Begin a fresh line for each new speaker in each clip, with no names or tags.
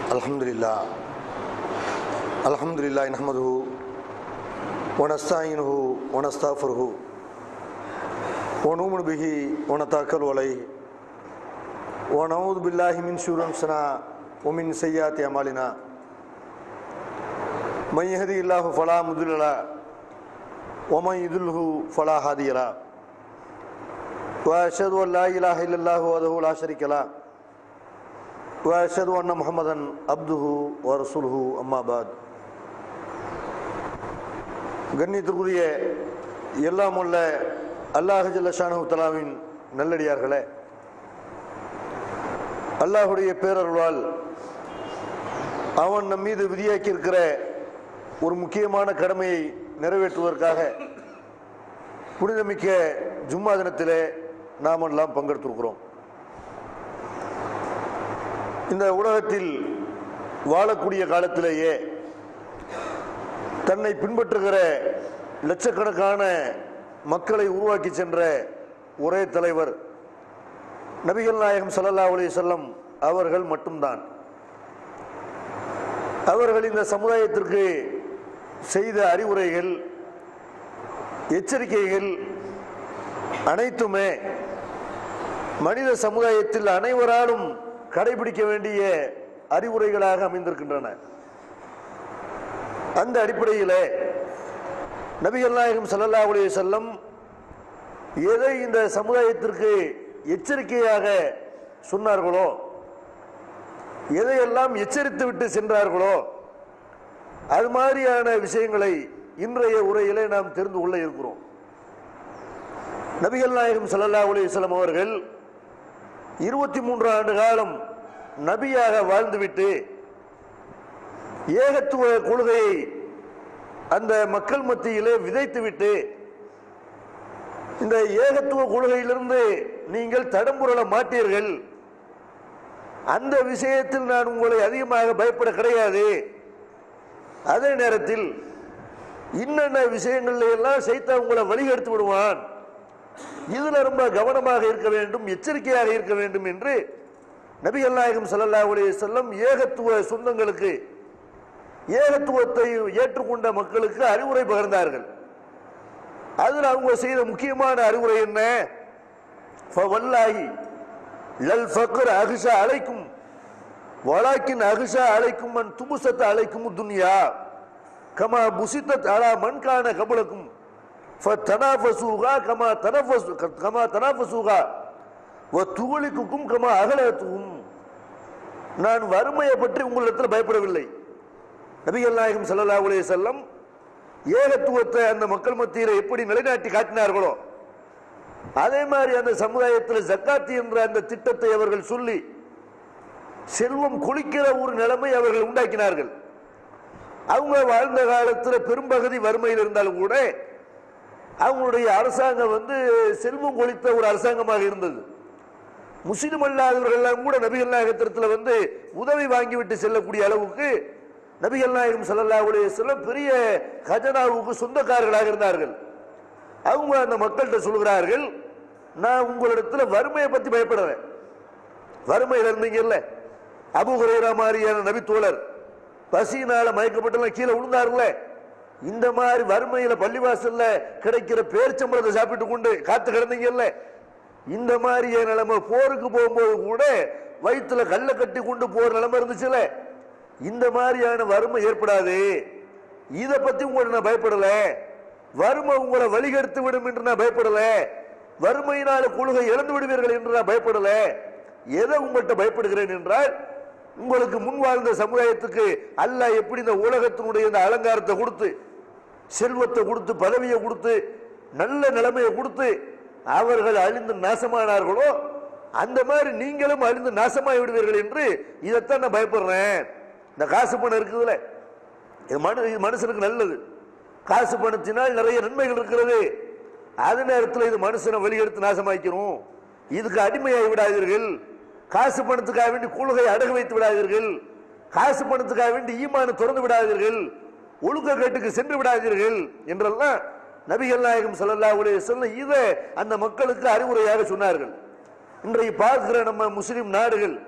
الحمد لله الحمد لله نحمده ونستعينه ونستغفره ونؤمن به ونتوكل عليه ونعوذ بالله من شرور انفسنا ومن سيئات اعمالنا من يهدي الله فلا مضل له ومن يضلله فلا هادي له واشهد ان لا اله الا الله وحده لا شريك له واشهد ان محمدا عبده ورسوله اما بعد கண்ணியத்திற்குரிய எல்லாம் உள்ள அல்லாஹ் ஜல்லஷானு தலாவின் நல்லடியார்களே அல்லாஹுடைய பேரருளால் அவன் நம் மீது விதியாக்கி இருக்கிற ஒரு முக்கியமான கடமையை நிறைவேற்றுவதற்காக புனிதமிக்க ஜும்மா தினத்திலே நாம் எல்லாம் பங்கெடுத்திருக்கிறோம் இந்த உலகத்தில் வாழக்கூடிய காலத்திலேயே தன்னை பின்பற்றுகிற லட்சக்கணக்கான மக்களை உருவாக்கி சென்ற ஒரே தலைவர் நபிகள் நாயகம் ஸல்லல்லாஹு அலைஹி வஸல்லம் அவர்கள் மட்டும்தான் அவர்கள் இந்த சமுதாயத்திற்கு செய்த அறிவுரைகள் எச்சரிக்கைகள் அனைத்துமே மனித சமுதாயத்தில் அனைவராலும் கடைபிடிக்க வேண்டிய அறிவுரைகளாக அமைந்திருக்கின்றன அந்த அடிப்படையிலே நபிகள் நாயகம் ஸல்லல்லாஹு அலைஹி வஸல்லம் எதை இந்த சமுதாயத்திற்கு எச்சரிக்கையாக சொன்னார்களோ எதையெல்லாம் எச்சரித்து விட்டு சென்றார்களோ அது மாதிரியான விஷயங்களை இன்றைய உரையிலே நாம் தெரிந்து கொள்ள இருக்கிறோம் நபிகள் நாயகம் ஸல்லல்லாஹு அலைஹி வஸல்லம் அவர்கள் இருபத்தி மூன்று ஆண்டு காலம் நபியாக வாழ்ந்துவிட்டு ஏகத்துவ கொள்கையை அந்த மக்கள் மத்தியிலே விதைத்துவிட்டு இந்த ஏகத்துவ கொள்கையிலிருந்து நீங்கள் தடம்புரள மாட்டீர்கள் அந்த விஷயத்தில் நான் உங்களை அதிகமாக பயப்பட கிடையாது அதே நேரத்தில் இன்னென்ன விஷயங்கள்ல எல்லாம் சைத்தா உங்களை வழிகெடுத்து விடுவான் இதுல ரொம்ப கவனமாக இருக்க வேண்டும் எச்சரிக்கையாக இருக்க வேண்டும் என்று நபிகள் நாயகம் ஸல்லல்லாஹு அலைஹி வஸல்லம் ஏகத்துவ சொந்தங்களுக்கு ஏகத்துவத்தை ஏற்றுக்கொண்ட மக்களுக்கு அறிவுரை பகிர்ந்தார்கள் அதில் அவங்க செய்த முக்கியமான அறிவுரை என்ன ஃபவல்லாஹி லல் ஃபக்ர் அகிஷா அலைக்கும் வலாக்கின் அகிஷா அலைக்கும் மன் துமுசத் அலைக்கும் துன்யா கமா புசித்தத் அலா மன் கான கபலக்கும் ஃபதனாஃபசூகா கமா தனஃபஸ் கமா தனாஃபசூகா வ துகுலிக்குக்கும் கமா அகலத்துக்கும் நான் வறுமையை பற்றி உங்களிடத்தில் பயப்படவில்லை நபிகள் நாயகம் ஸல்லல்லாஹு அலைஹி வஸல்லம் ஏகத்துவத்தை அந்த மக்கள் மத்தியில் எப்படி நிலைநாட்டி காட்டினார்களோ அதே மாதிரி அந்த சமுதாயத்தில் ஜக்காத்தி என்ற அந்த திட்டத்தை அவர்கள் சொல்லி செல்வம் கொளிக்கிற ஒரு நிலைமை அவர்கள் உண்டாக்கினார்கள் அவங்க வாழ்ந்த காலத்தில் பெரும்பகுதி வறுமையில் இருந்தாலும் கூட அவங்களுடைய அரசாங்கம் வந்து செல்வம் கொளித்த ஒரு அரசாங்கமாக இருந்தது முஸ்லிம் அல்லாதவர்கள் கூட நபிகள் நாயகத்திரத்தில் வந்து உதவி வாங்கிவிட்டு செல்லக்கூடிய அளவுக்கு நபிகள் நாயகம் ஸல்லல்லாஹு அலைஹி வஸல்லம் பெரிய கஜனாவுக்கு சொந்தக்காரர்களாக இருந்தார்கள் அவங்க அந்த மக்கள்கிட்ட சொல்கிறார்கள் நான் உங்களிடத்துல வறுமையை பத்தி பயப்படுறேன் வறுமையில் இருந்தீங்கல்ல அபு ஹுரைரா மாதிரியான நபி தோழர் பசியினால மயக்கப்பட்டெல்லாம் கீழே விழுந்தாருல்ல இந்த மாதிரி வறுமையில பள்ளிவாசல்ல கிடைக்கிற பேர்ச்சம்பளத்தை சாப்பிட்டு கொண்டு காத்து கிடந்தீங்கல்ல இந்த மாதிரி நிலைமை போருக்கு போகும்போது கூட வயிற்றுல கல்லை கட்டி கொண்டு போற நிலைமை இருந்துச்சுல்ல இந்த மாதிரியான வறுமை ஏற்படாது இதை பத்தி உங்களை நான் பயப்படல வறுமை உங்களை வழிகெடுத்து விடும் என்று நான் பயப்படல வறுமையினால கொள்கை இழந்து விடுவீர்கள் என்று நான் பயப்படல எதை உங்கள்கிட்ட பயப்படுகிறேன் என்றால் உங்களுக்கு முன் வாழ்ந்த சமுதாயத்துக்கு அல்லாஹ் எப்படி இந்த உலகத்தினுடைய இந்த அலங்காரத்தை கொடுத்து செல்வத்தை கொடுத்து பதவியை கொடுத்து நல்ல நிலைமையை கொடுத்து அவர்கள் அழிந்து நாசமானார்களோ அந்த மாதிரி நீங்களும் அழிந்து நாசமாகி விடுவீர்கள் என்று இதைத்தான் நான் பயப்படுறேன் இந்த காசு பணம் இருக்குதுல்ல இது மனு இது மனுஷனுக்கு நல்லது காசு பணத்தினால் நிறைய நன்மைகள் இருக்கிறது அது நேரத்தில் இது மனுஷனை வெளியெடுத்து நாசமாக்கணும் இதுக்கு அடிமையாகி விடாதீர்கள் காசு பணத்துக்காக வேண்டி கொள்கை அடகு வைத்து விடாதீர்கள் காசு பணத்துக்காக வேண்டி ஈமான திறந்து விடாதீர்கள் ஒழுக்க கேட்டுக்கு சென்று விடாதீர்கள் என்றெல்லாம் நபிகள் நாயகம் ஸல்லல்லாஹு அலைஹி வஸல்லம் இதை அந்த மக்களுக்கு அறிவுரையாக சொன்னார்கள் இன்றைக்கு பார்க்கிற நம்ம முஸ்லிம் நாடுகள்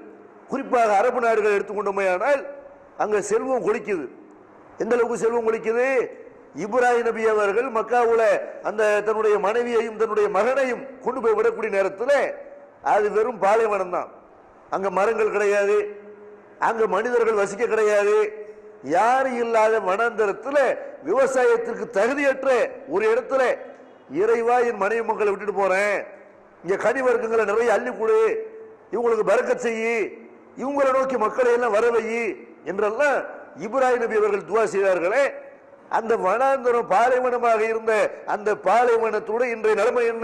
குறிப்பாக அரபு நாடுகள் எடுத்துக்கொண்டோமையானால் அங்க செல்வம் கொளிக்குது எந்த அளவுக்கு செல்வம் கொளிக்குது இப்ராஹிம் நபி அவர்கள் மக்காவுல அந்த தன்னுடைய மனைவியையும் தன்னுடைய மகனையும் கொண்டு போய் விடக்கூடிய நேரத்தில் அது வெறும் பாலைவனம் தான் அங்க மரங்கள் கிடையாது அங்க மனிதர்கள் வசிக்க கிடையாது யாரும் இல்லாத வனாந்தரத்துல விவசாயத்திற்கு தகுதியற்ற ஒரு இடத்துல இறைவா என் மனைவி மக்களை விட்டுட்டு போறேன் இங்க கனி வர்க்கங்களை நிறைய அள்ளி கொடு இவங்களுக்கு பறக்கச் செய்யி இவங்களை நோக்கி மக்களை எல்லாம் வரவை என்றெல்லாம் இப்ராஹிம் நபி அவர்கள் துவா செய்தார்களே அந்த வனாந்தரம் பாலைவனமாக இருந்த அந்த பாலைவனத்தோட இன்றைய நிலைமை என்ன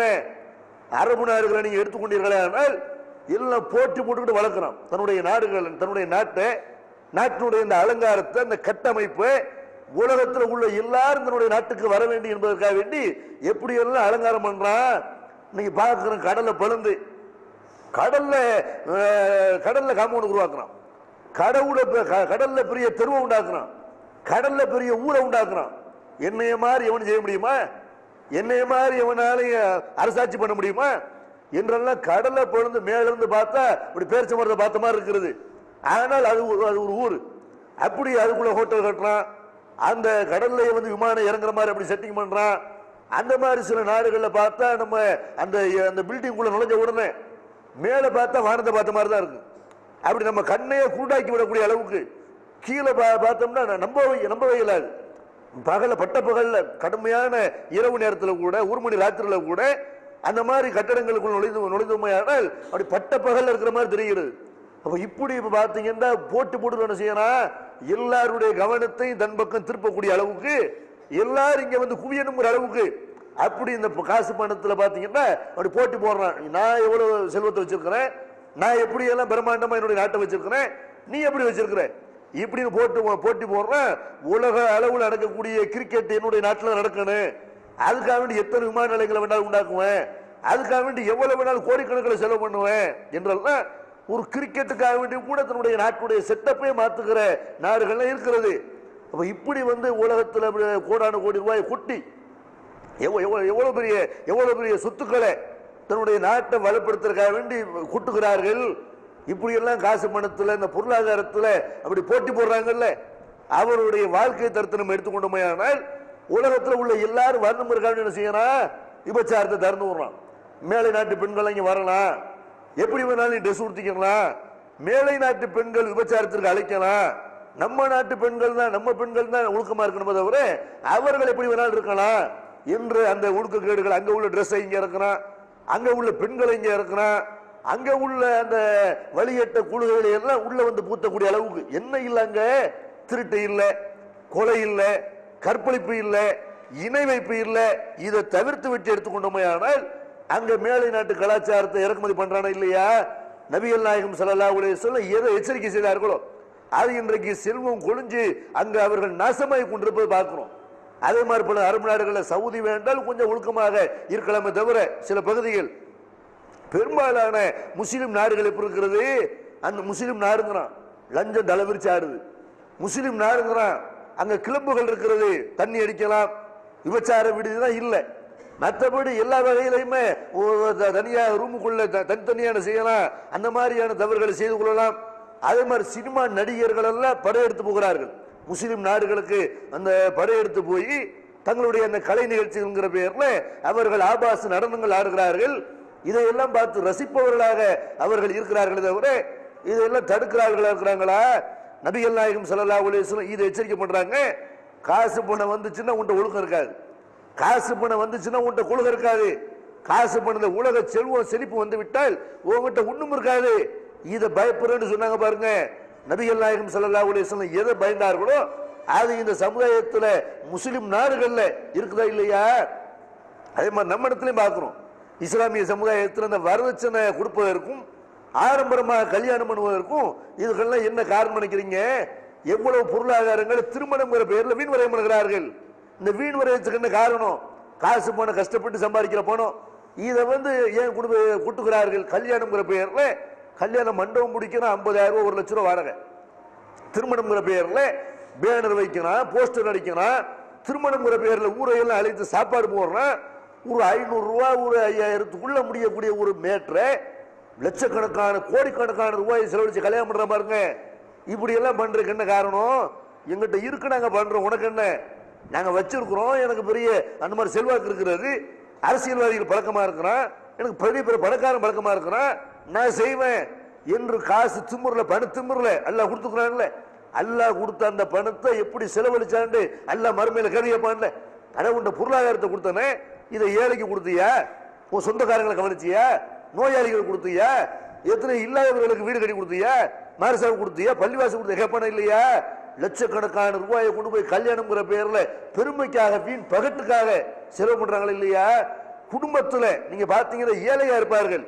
அரபு நாடுகளை நீங்க எடுத்துக்கொண்டீர்களே ஆனால் எல்லாம் போட்டி போட்டுக்கிட்டு வளர்க்குறான் தன்னுடைய நாடுகள் தன்னுடைய நாட்டை நாட்டினுடைய இந்த அலங்காரத்தை அந்த கட்டமைப்பு உலகத்தில் உள்ள எல்லாரும் தன்னுடைய நாட்டுக்கு வர வேண்டும் என்பதற்காக வேண்டி எப்படி எல்லாம் அலங்காரம் பண்றான் நீங்க பார்க்கிறோம் கடலை பழுந்து கடல்ல அஹ், கடல்ல காம்பவுண்ட் உருவாக்குறான் கடவுள பெ- க- கடல்ல பெரிய தெருவை உண்டாக்குறான் கடல்ல பெரிய ஊரை உண்டாக்குறான் என்னைய மாதிரி எவன் செய்ய முடியுமா என்னைய மாதிரி எவனாலையும் அரசாட்சி பண்ண முடியுமா என்றெல்லாம் கடலை பொழுது மேல இருந்து பார்த்தா இப்படி பேரிச்ச மரத்தை பார்த்த மாதிரி இருக்கிறது ஆனால் அது ஒரு- அது ஒரு ஊர் அப்படி அதுக்குள்ள ஹோட்டல் கட்டுறான் அந்த கடல்ல வந்து விமானம் இறங்குற மாதிரி அப்படி செட்டிங் பண்றான் அந்த மாதிரி சில நாடுகள்ல பார்த்தா நம்ம அந்த அந்த பில்டிங் குள்ள நுழைஞ்ச உடனே மேல பார்த்தா வானத்தை பார்த்த மாதிரி தான் இருக்கு அப்படி நம்ம கண்ணையே கூடாக்கி விடக்கூடிய அளவுக்கு கீழே பா- பார்த்தோம்னா நான் நம்பவே நம்பவே இயலாது பகல பட்ட பகல்ல கடுமையான இரவு நேரத்தில் கூட ஒரு மணி ராத்திரில கூட அந்த மாதிரி கட்டடங்களுக்குள் நுழைந்து நுழைந்தோமையானால் அப்படி பட்ட பகல்ல இருக்கிற மாதிரி தெரிகிறது அப்ப இப்படி இப்ப பாத்தீங்கன்னா போட்டு போட்டு என்ன செய்யணும் எல்லாருடைய கவனத்தையும் தன் பக்கம் திருப்பக்கூடிய அளவுக்கு எல்லாரும் இங்க வந்து குவியணுங்கிற அளவுக்கு அப்படி இந்த ப- காசு பணத்துல பாத்தீங்கன்னா அப்படி போட்டி போடுறான் நான் எவ்வளவு செல்வத்தை வச்சிருக்கிறேன் நான் எப்படி எல்லாம் பிரம்மாண்டமா என்னுடைய நாட்டை வச்சிருக்கிறேன் நீ எப்படி வச்சிருக்கிற இப்படின்னு போட்டு போட்டி போடுறேன் உலக அளவில் நடக்கக்கூடிய கிரிக்கெட் என்னுடைய நாட்டில் நடக்கணும் அதுக்காக வேண்டி எத்தனை விமான நிலையங்களை வேணாலும் உண்டாக்குவேன் அதுக்காக வேண்டி எவ்வளவு வேணாலும் கோடிக்கணக்கில் செலவு பண்ணுவேன் என்றெல்லாம் ஒரு கிரிக்கெட்டுக்காக வேண்டி கூட தன்னுடைய நாட்டுடைய செட்டப்பே மாத்துகிற நாடுகள்லாம் இருக்கிறது அப்ப இப்படி வந்து உலகத்தில் அப்படி கோடானு கோடி ரூபாய் கொட்டி எவ்வ- எவ்வ- எவ்வளவு பெரிய எவ்வளவு பெரிய சொத்துக்களை தன்னுடைய நாட்டை வலுப்படுத்துறதுக்காக வேண்டி குட்டுகிறார்கள் இப்படி எல்லாம் காசு பணத்துல இந்த பொருளாதாரத்துல அப்படி போட்டி போடுறாங்கல்ல அவருடைய வாழ்க்கை தரத்தை நம்ம எடுத்துக்கொண்டோமையானால் உலகத்துல உள்ள எல்லாரும் வரணும் இருக்காங்க என்ன செய்யணும் விபச்சாரத்தை திறந்து விடுறான் மேலை நாட்டு பெண்கள் இங்க வரலாம் எப்படி வேணாலும் ட்ரெஸ் உடுத்திக்கலாம் மேலை நாட்டு பெண்கள் விபச்சாரத்திற்கு அழைக்கலாம் நம்ம நாட்டு பெண்கள் தான் நம்ம பெண்கள் தான் ஒழுக்கமா இருக்கணும் தவிர அவர்கள் எப்படி வேணாலும் இருக்கலாம் என்று அந்த ஒழுக்கக்கேடுகள் அங்க உள்ள ட்ரெஸ்ஸை இங்க இருக்கிறான் அங்க உள்ள பெண்களை இங்க இருக்கிறான் அங்க உள்ள அந்த வழியட்ட குழுகளை எல்லாம் உள்ள வந்து பூத்தக்கூடிய அளவுக்கு என்ன இல்ல அங்க திருட்டு இல்ல கொலை இல்ல கற்பழிப்பு இல்ல இணை வைப்பு இல்ல இதை தவிர்த்து விட்டு எடுத்துக்கொண்டோமே ஆனால் அங்க மேலை நாட்டு கலாச்சாரத்தை இறக்குமதி பண்றானா இல்லையா நபிகள் நாயகம் ஸல்லல்லாஹு அலைஹி வஸல்லம் எதை எச்சரிக்கை செய்தார்களோ அது இன்றைக்கு செல்வம் கொழிஞ்சு அங்க அவர்கள் நாசமாய் கொண்டிருப்பதை பார்க்கிறோம் அதே மாதிரி பல அரபு நாடுகளில் சவுதி வேண்டால் கொஞ்சம் ஒழுக்கமாக இருக்கலாமே தவிர சில பகுதிகள் பெரும்பாலான முஸ்லிம் நாடுகள் எப்படி இருக்கிறது அந்த முஸ்லிம் நாடுங்கிறான் லஞ்சம் தலைவிரிச்சு ஆடுது முஸ்லிம் நாடுங்கிறான் அங்க கிளப்புகள் இருக்கிறது தண்ணி அடிக்கலாம் விபச்சார விடுதி தான் இல்லை மற்றபடி எல்லா வகையிலையுமே ஒரு த- தனியா ரூமுக்குள்ள த- தனித்தனியான செய்யலாம் அந்த மாதிரியான தவறுகளை செய்து கொள்ளலாம் அதே மாதிரி சினிமா நடிகர்கள் எல்லாம் படையெடுத்து போகிறார்கள் முஸ்லிம் நாடுகளுக்கு அந்த படையெடுத்து போய் தங்களுடைய அந்த கலை நிகழ்ச்சிங்கிற பெயர்ல அவர்கள் ஆபாச நடனங்கள் ஆடுகிறார்கள் இதையெல்லாம் பார்த்து ரசிப்பவர்களாக அவர்கள் இருக்கிறார்களே தவிர இதெல்லாம் தடுக்கிறார்களா இருக்கிறாங்களா நபிகள் நாயகம் ஸல்லல்லாஹு அலைஹி வஸல்லம் இதை எச்சரிக்கை பண்றாங்க காசு பணம் வந்துச்சுன்னா உன்ட்ட ஒழுக்கம் இருக்காது காசு பணம் வந்துச்சுன்னா உன்ட்ட கொள்கை இருக்காது காசு பணத்துல உலக செல்வம் செழிப்பு வந்து விட்டால் உங்ககிட்ட ஒண்ணும் இருக்காது இதை பயப்படுறேன்னு சொன்னாங்க பாருங்க நபிகள் நாயகம் ஸல்லல்லாஹு அலைஹி வஸல்லம் எதை பயந்தார்களோ அது இந்த சமுதாயத்துல முஸ்லிம் நாடுகள்ல இருக்குதா இல்லையா அதே மாதிரி நம்ம இடத்துலயும் பார்க்கிறோம் இஸ்லாமிய சமுதாயத்தில் இந்த வரதட்சணை கொடுப்பதற்கும் ஆடம்பரமாக கல்யாணம் பண்ணுவதற்கும் இதுக்கெல்லாம் என்ன காரணம் நினைக்கிறீங்க எவ்வளவு பொருளாதாரங்கள் திருமணம்ங்கிற பெயர்ல வீண் வரையம் பண்ணுகிறார்கள் இந்த வீண் வரையத்துக்கு என்ன காரணம் காசு பணம் கஷ்டப்பட்டு சம்பாதிக்கிற பணம் இதை வந்து ஏன் குடும்ப கூட்டுகிறார்கள் கல்யாணம்ங்கிற பெயர்ல கல்யாண மண்டபம் முடிக்கணும் ஐம்பதாயிரம் ரூபாய் ஒரு லட்ச ரூபா வாடகை திருமணம்ங்கிற பெயர்ல பேனர் வைக்கிறான் போஸ்டர் அடிக்கிறான் திருமணம்ங்கிற பெயர்ல ஊரையெல்லாம் அழைத்து சாப்பாடு போடுறான் ஒரு ஐநூறு ரூபா ஒரு ஐயாயிரத்துக்குள்ள முடியக்கூடிய ஒரு மேட்ரை லட்சக்கணக்கான கோடிக்கணக்கான ரூபாய் செலவழிச்சு கல்யாணம் பண்ற பாருங்க இப்படி எல்லாம் பண்றதுக்கு என்ன காரணம் எங்கிட்ட இருக்கு நாங்க பண்றோம் உனக்கு என்ன நாங்க வச்சிருக்கிறோம் எனக்கு பெரிய அந்த மாதிரி செல்வாக்கு இருக்கிறது அரசியல்வாதிகள் பழக்கமா இருக்கிறான் எனக்கு பெரிய பெரிய பணக்காரன் பழக்கமா இருக்கிறான் நான் செய்வேன் என்று காசு திமுறல பண திமுறல அல்லாஹ் கொடுத்துக்கிறான்ல அல்லாஹ் கொடுத்த அந்த பணத்தை எப்படி செலவழிச்சாண்டு அல்லாஹ் மறுமையில கருதியப்பான்ல கடவுண்ட பொருளாதாரத்தை கொடுத்தானே இதை ஏழைக்கு கொடுத்தியா உன் சொந்தக்காரங்களை கவனிச்சியா நோயாளிகளுக்கு கொடுத்தியா எத்தனை இல்லாதவர்களுக்கு வீடு கட்டி கொடுத்தியா மாரசாவு கொடுத்தியா பள்ளிவாசல் கொடுத்தியா கேட்பான இல்லையா லட்சக்கணக்கான ரூபாயை கொண்டு போய் கல்யாணம்ங்கிற பேர்ல பெருமைக்காக வீண் பகட்டுக்காக செலவு பண்றாங்களா இல்லையா குடும்பத்துல நீங்க பாத்தீங்கன்னா ஏழையா இருப்பார்கள்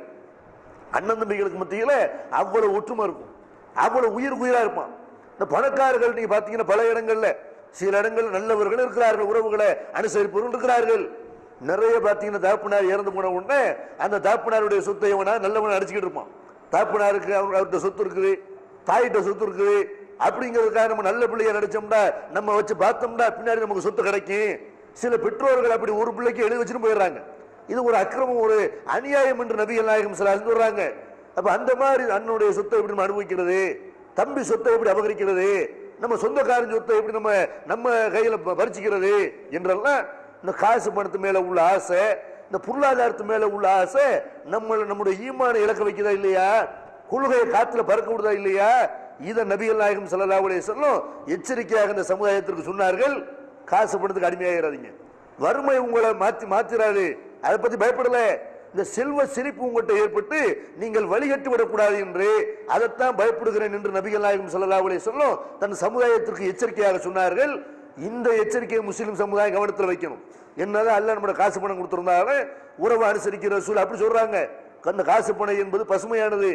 அண்ணன் தம்பிகளுக்கு மத்தியில அவ்வளவு ஒற்றுமை இருக்கும் அவ்வளவு உயிர் உயிரா இருப்பான் இந்த பணக்காரர்கள் நீங்க பாத்தீங்கன்னா பல இடங்கள்ல சில இடங்கள்ல நல்லவர்கள் இருக்கிறார்கள் உறவுகளை அனுசரிப்பவர்கள் இருக்கிறார்கள் நிறைய பாத்தீங்கன்னா தாப்புனார் இறந்து போன உடனே அந்த தாப்புனாருடைய சொத்தை எவனா நல்லவன அடிச்சுக்கிட்டு இருப்பான் தாப்புனாருக்கு அவர் அவர்கிட்ட சொத்து இருக்குது தாயிட்ட சொத்து இருக்குது அப்படிங்கிறதுக்காக நம்ம நல்ல பிள்ளைய நடிச்சோம்டா நம்ம வச்சு பார்த்தோம்டா பின்னாடி நமக்கு சொத்து கிடைக்கும் சில பெற்றோர்கள் அப்படி ஒரு பிள்ளைக்கு எழுதி வச்சுட்டு போயிடுறாங்க இது ஒரு அக்கிரமம் ஒரு அநியாயம் என்று நபிகள் நாயகம் சில சொல்றாங்க அப்ப அந்த மாதிரி அண்ணனுடைய சொத்தை எப்படி நம்ம அனுபவிக்கிறது தம்பி சொத்தை எப்படி அபகரிக்கிறது நம்ம சொந்தக்காரன் சொத்தை எப்படி நம்ம நம்ம கையில ப- பறிச்சுக்கிறது என்றெல்லாம் இந்த காசு பணத்து மேல உள்ள ஆசை இந்த பொருளாதாரத்து மேல உள்ள ஆசை நம்ம நம்முடைய ஈமான இலக்க வைக்கிறதா இல்லையா கொள்கையை காத்துல பறக்க விடுதா இல்லையா இத நபிகள் நாயகம் ஸல்லல்லாஹு அலைஹி வஸல்லம் எச்சரிக்கையாக இந்த சமுதாயத்திற்கு சொன்னார்கள் காசு பணத்துக்கு அடிமையாகிறாதீங்க வறுமை உங்களை மாத்தி மாத்திராது அதை பத்தி பயப்படல இந்த செல்வ சிரிப்பு உங்கள்கிட்ட ஏற்பட்டு நீங்கள் வழிகட்டு விடக்கூடாது என்று அதைத்தான் பயப்படுகிறேன் என்று நபிகள் நாயகம் ஸல்லல்லாஹு அலைஹி வஸல்லம் தன் சமுதாயத்திற்கு எச்சரிக்கையாக சொன்னார்கள் இந்த எச்சரிக்கையை முஸ்லிம் சமுதாயம் கவனத்தில் வைக்கணும் என்னதான் அல்ல நம்ம காசு பணம் கொடுத்திருந்தாலும் உறவு அனுசரிக்கிற சூழல் அப்படி சொல்றாங்க அந்த காசு பணம் என்பது பசுமையானது